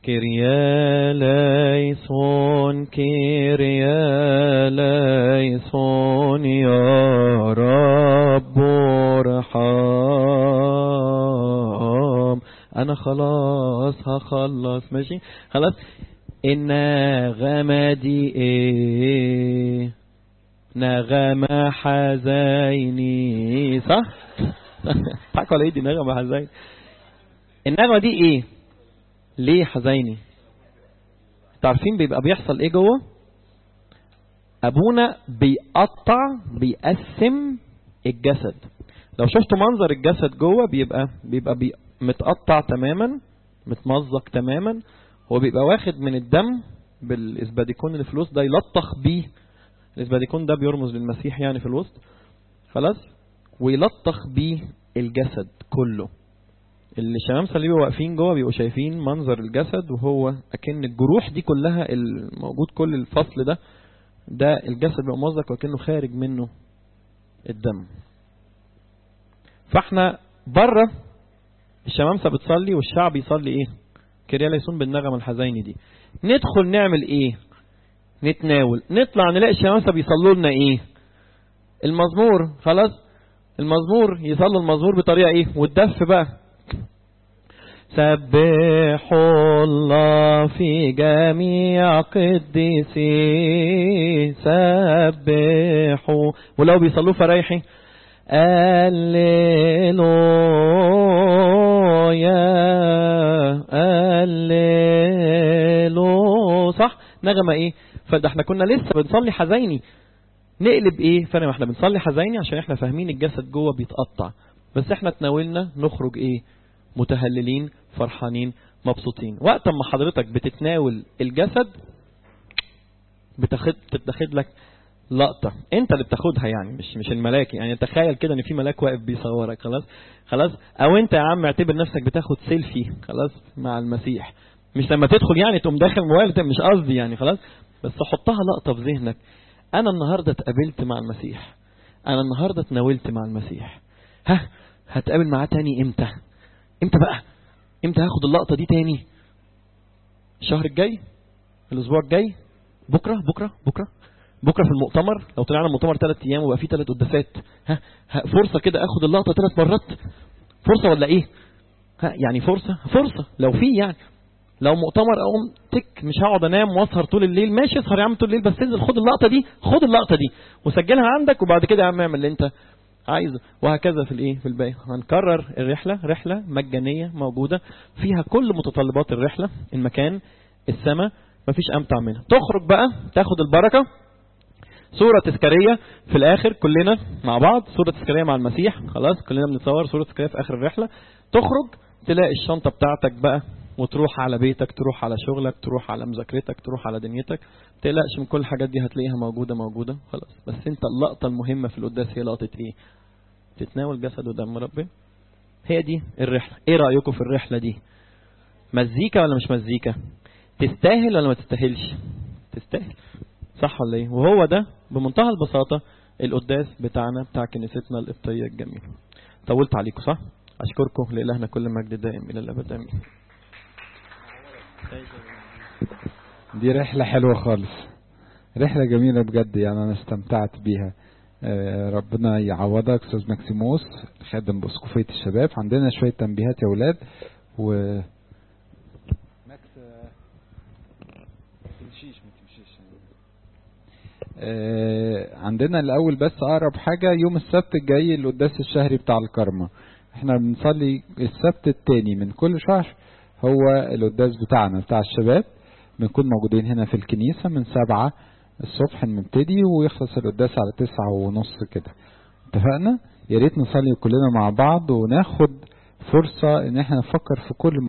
كرياليسون كرياليسون يا رب ارحم انا خلاص هخلص ماشي خلاص النغمة دي ايه نغمة حزيني صح حكوا على ايه دي نغمة حزيني النغمة دي ايه ليه حزيني تعرفين بيبقى بيحصل ايه جوه ابونا بيقطع بيقسم الجسد لو شفتوا منظر الجسد جوه بيبقى بيبقى بي متقطع تماما متمزق تماما هو بيبقى واخد من الدم بالاسباديكون اللي في الوسط ده يلطخ بيه الاسباديكون ده بيرمز للمسيح يعني في الوسط خلاص ويلطخ بيه الجسد كله اللي الشمامسه اللي بيبقوا واقفين جوه بيبقوا شايفين منظر الجسد وهو اكن الجروح دي كلها الموجود كل الفصل ده ده الجسد بيبقى ممزق وكانه خارج منه الدم فاحنا بره الشمامسه بتصلي والشعب يصلي ايه كريالا يسون بالنغمه الحزيني دي ندخل نعمل ايه نتناول نطلع نلاقي الشمامسه بيصلوا لنا ايه المزمور خلاص المزمور يصلوا المزمور بطريقه ايه والدف بقى سبحوا الله في جميع قديسي سبحوا ولو بيصلوا فرايحي هللويا هللو صح نغمة ايه فده احنا كنا لسه بنصلي حزيني نقلب ايه فانا احنا بنصلي حزيني عشان احنا فاهمين الجسد جوه بيتقطع بس احنا تناولنا نخرج ايه متهللين فرحانين مبسوطين وقت ما حضرتك بتتناول الجسد بتاخد بتاخد لك لقطة انت اللي بتاخدها يعني مش مش الملاك يعني تخيل كده ان في ملاك واقف بيصورك خلاص خلاص او انت يا عم اعتبر نفسك بتاخد سيلفي خلاص مع المسيح مش لما تدخل يعني تقوم داخل موبايل مش قصدي يعني خلاص بس حطها لقطة في ذهنك انا النهاردة اتقابلت مع المسيح انا النهاردة اتناولت مع المسيح ها هتقابل معاه تاني امتى امتى بقى امتى هاخد اللقطة دي تاني الشهر الجاي الاسبوع الجاي بكرة بكرة بكرة بكرة في المؤتمر لو طلعنا المؤتمر ثلاث ايام وبقى فيه ثلاث قداسات ها, ها فرصة كده اخد اللقطة ثلاث مرات فرصة ولا ايه ها يعني فرصة فرصة لو في يعني لو مؤتمر اقوم تك مش هقعد انام واسهر طول الليل ماشي اسهر يا عم طول الليل بس انزل خد اللقطة دي خد اللقطة دي وسجلها عندك وبعد كده يا عم اعمل اللي انت عايزه وهكذا في الايه في الباقي هنكرر الرحلة رحلة مجانية موجودة فيها كل متطلبات الرحلة المكان السماء مفيش امتع منها تخرج بقى تاخد البركة صورة تذكارية في الاخر كلنا مع بعض صورة تذكارية مع المسيح خلاص كلنا بنتصور صورة تذكارية في اخر الرحلة تخرج تلاقي الشنطة بتاعتك بقى وتروح على بيتك تروح على شغلك تروح على مذاكرتك تروح على دنيتك تقلقش من كل الحاجات دي هتلاقيها موجودة موجودة خلاص بس انت اللقطة المهمة في القداس هي لقطة ايه تتناول جسد ودم ربنا هي دي الرحلة ايه رأيكم في الرحلة دي مزيكا ولا مش مزيكا تستاهل ولا ما تستاهلش تستاهل صح ولا ايه وهو ده بمنتهى البساطة القداس بتاعنا بتاع كنيستنا القبطية الجميلة طولت عليكم صح اشكركم لإلهنا كل مجد دائم الى الابد امين دي رحلة حلوة خالص رحلة جميلة بجد يعني أنا استمتعت بيها ربنا يعوضك أستاذ ماكسيموس خادم بأسقفية الشباب عندنا شوية تنبيهات يا ولاد و ماكس تمشيش ما تمشيش عندنا الأول بس أقرب حاجة يوم السبت الجاي القداس الشهري بتاع الكرمة احنا بنصلي السبت التاني من كل شهر هو القداس بتاعنا بتاع الشباب بنكون موجودين هنا في الكنيسة من سبعة الصبح نبتدي ويخلص القداس على تسعة ونص كده اتفقنا يا ريت نصلي كلنا مع بعض وناخد فرصة ان احنا نفكر في كل